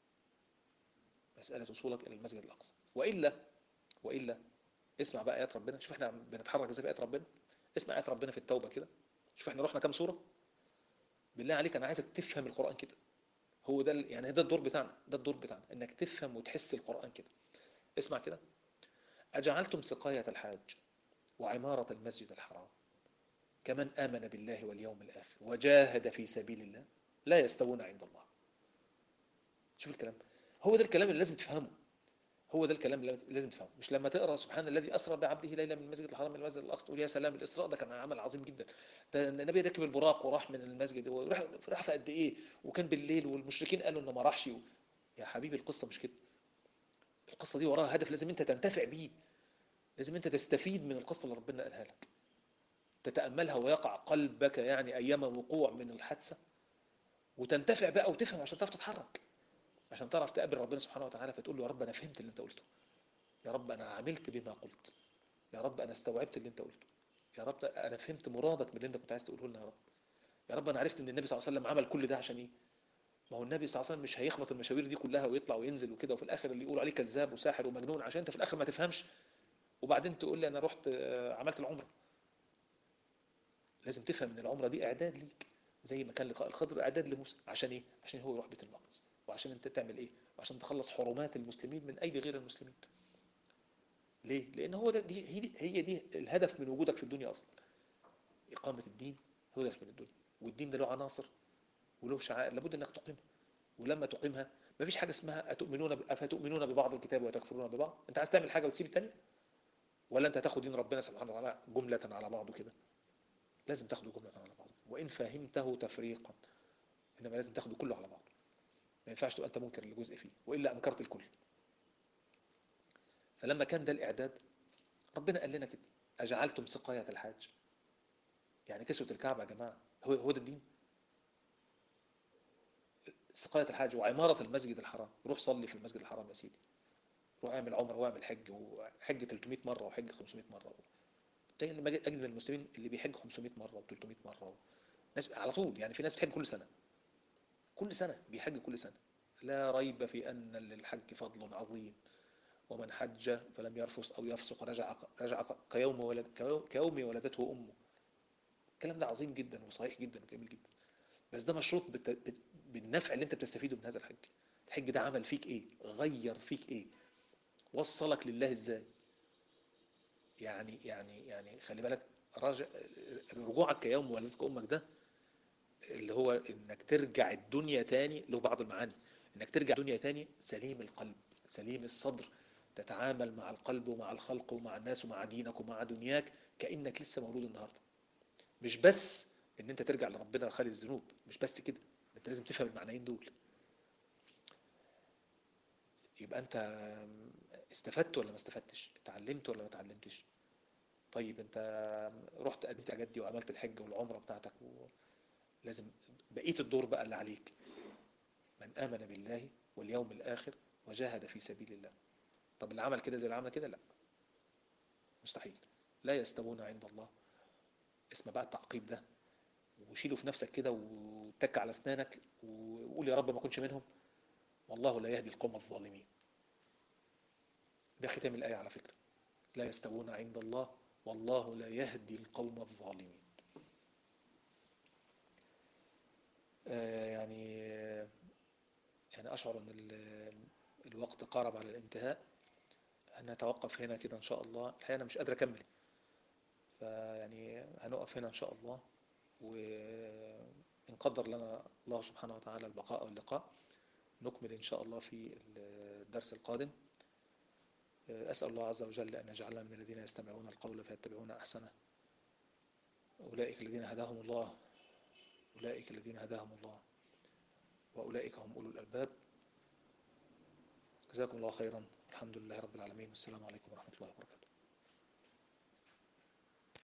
مسألة وصولك إلى المسجد الأقصى وإلا وإلا اسمع بقى آيات ربنا شوف احنا بنتحرك ازاي في آيات ربنا اسمع آيات ربنا في التوبة كده شوف احنا رحنا كام سورة بالله عليك أنا عايزك تفهم القرآن كده هو ده يعني ده الدور بتاعنا ده الدور بتاعنا انك تفهم وتحس القرآن كده اسمع كده أجعلتم سقاية الحاج وعمارة المسجد الحرام كمن آمن بالله واليوم الآخر وجاهد في سبيل الله لا يستوون عند الله شوف الكلام هو ده الكلام اللي لازم تفهمه هو ده الكلام اللي لازم تفهمه مش لما تقرا سبحان الذي اسرى بعبده ليلا من المسجد الحرام الى المسجد الاقصى تقول يا سلام الاسراء ده كان عمل عظيم جدا ده النبي ركب البراق وراح من المسجد وراح راح في قد ايه وكان بالليل والمشركين قالوا انه ما راحش يا حبيبي القصه مش كده القصه دي وراها هدف لازم انت تنتفع بيه لازم انت تستفيد من القصه اللي ربنا قالها لك تتاملها ويقع قلبك يعني ايام الوقوع من الحادثه وتنتفع بقى وتفهم عشان تعرف تتحرك عشان تعرف تقابل ربنا سبحانه وتعالى فتقول له يا رب انا فهمت اللي انت قلته يا رب انا عملت بما قلت يا رب انا استوعبت اللي انت قلته يا رب انا فهمت مرادك من اللي انت كنت عايز تقوله لنا يا رب يا رب انا عرفت ان النبي صلى الله عليه وسلم عمل كل ده عشان ايه ما هو النبي صلى الله عليه وسلم مش هيخبط المشاوير دي كلها ويطلع وينزل وكده وفي الاخر اللي يقولوا عليه كذاب وساحر ومجنون عشان انت في الاخر ما تفهمش وبعدين تقول لي انا رحت عملت العمره لازم تفهم ان العمره دي اعداد ليك زي ما كان لقاء الخضر اعداد لموسى عشان ايه عشان هو يروح بيت المقدس وعشان انت تعمل ايه وعشان تخلص حرمات المسلمين من ايدي غير المسلمين ليه لان هو ده دي هي, دي هي دي الهدف من وجودك في الدنيا اصلا اقامه الدين هو الهدف من الدنيا والدين ده له عناصر وله شعائر لابد انك تقيمها ولما تقيمها ما فيش حاجه اسمها اتؤمنون افتؤمنون ببعض الكتاب وتكفرون ببعض انت عايز تعمل حاجه وتسيب الثانيه ولا انت هتاخد دين ربنا سبحانه وتعالى جمله على بعضه كده لازم تاخده جمله على بعضه وان فهمته تفريقا انما لازم تاخده كله على بعضه ما ينفعش تبقى انت منكر لجزء فيه والا انكرت الكل فلما كان ده الاعداد ربنا قال لنا كده اجعلتم سقايه الحاج يعني كسوه الكعبه يا جماعه هو هو ده الدين سقايه الحاج وعماره المسجد الحرام روح صلي في المسجد الحرام يا سيدي روح اعمل عمره واعمل حج وحج 300 مره وحج 500 مره لان اجد من المسلمين اللي بيحج 500 مره و300 مره ناس على طول يعني في ناس بتحج كل سنه كل سنه بيحج كل سنه لا ريب في ان للحج فضل عظيم ومن حج فلم يرفث او يفسق رجع رجع كيوم ولد كيوم ولدته امه الكلام ده عظيم جدا وصحيح جدا وجميل جدا بس ده مشروط بالنفع اللي انت بتستفيده من هذا الحج الحج ده عمل فيك ايه غير فيك ايه وصلك لله ازاي يعني يعني يعني خلي بالك راجع رجوعك كيوم ولدتك امك ده اللي هو انك ترجع الدنيا تاني له بعض المعاني انك ترجع الدنيا تاني سليم القلب سليم الصدر تتعامل مع القلب ومع الخلق ومع الناس ومع دينك ومع دنياك كانك لسه مولود النهارده مش بس ان انت ترجع لربنا خالي الذنوب مش بس كده انت لازم تفهم المعنيين دول يبقى انت استفدت ولا ما استفدتش اتعلمت ولا ما اتعلمتش طيب انت رحت قدمت الحاجات دي وعملت الحج والعمره بتاعتك لازم بقيه الدور بقى اللي عليك من امن بالله واليوم الاخر وجاهد في سبيل الله طب اللي عمل كده زي اللي عمل كده لا مستحيل لا يستوون عند الله اسمع بقى التعقيب ده وشيله في نفسك كده وتك على اسنانك وقول يا رب ما اكونش منهم والله لا يهدي القوم الظالمين ده ختام الآية على فكرة لا يستوون عند الله والله لا يهدي القوم الظالمين آه يعني يعني أشعر أن الوقت قارب على الانتهاء هنتوقف هنا كده إن شاء الله الحقيقة أنا مش قادر أكمل فيعني هنقف هنا إن شاء الله وإن قدر لنا الله سبحانه وتعالى البقاء واللقاء نكمل إن شاء الله في الدرس القادم أسأل الله عز وجل أن يجعلنا من الذين يستمعون القول فيتبعون أحسنه أولئك الذين هداهم الله أولئك الذين هداهم الله وأولئك هم أولو الألباب جزاكم الله خيرا الحمد لله رب العالمين والسلام عليكم ورحمة الله وبركاته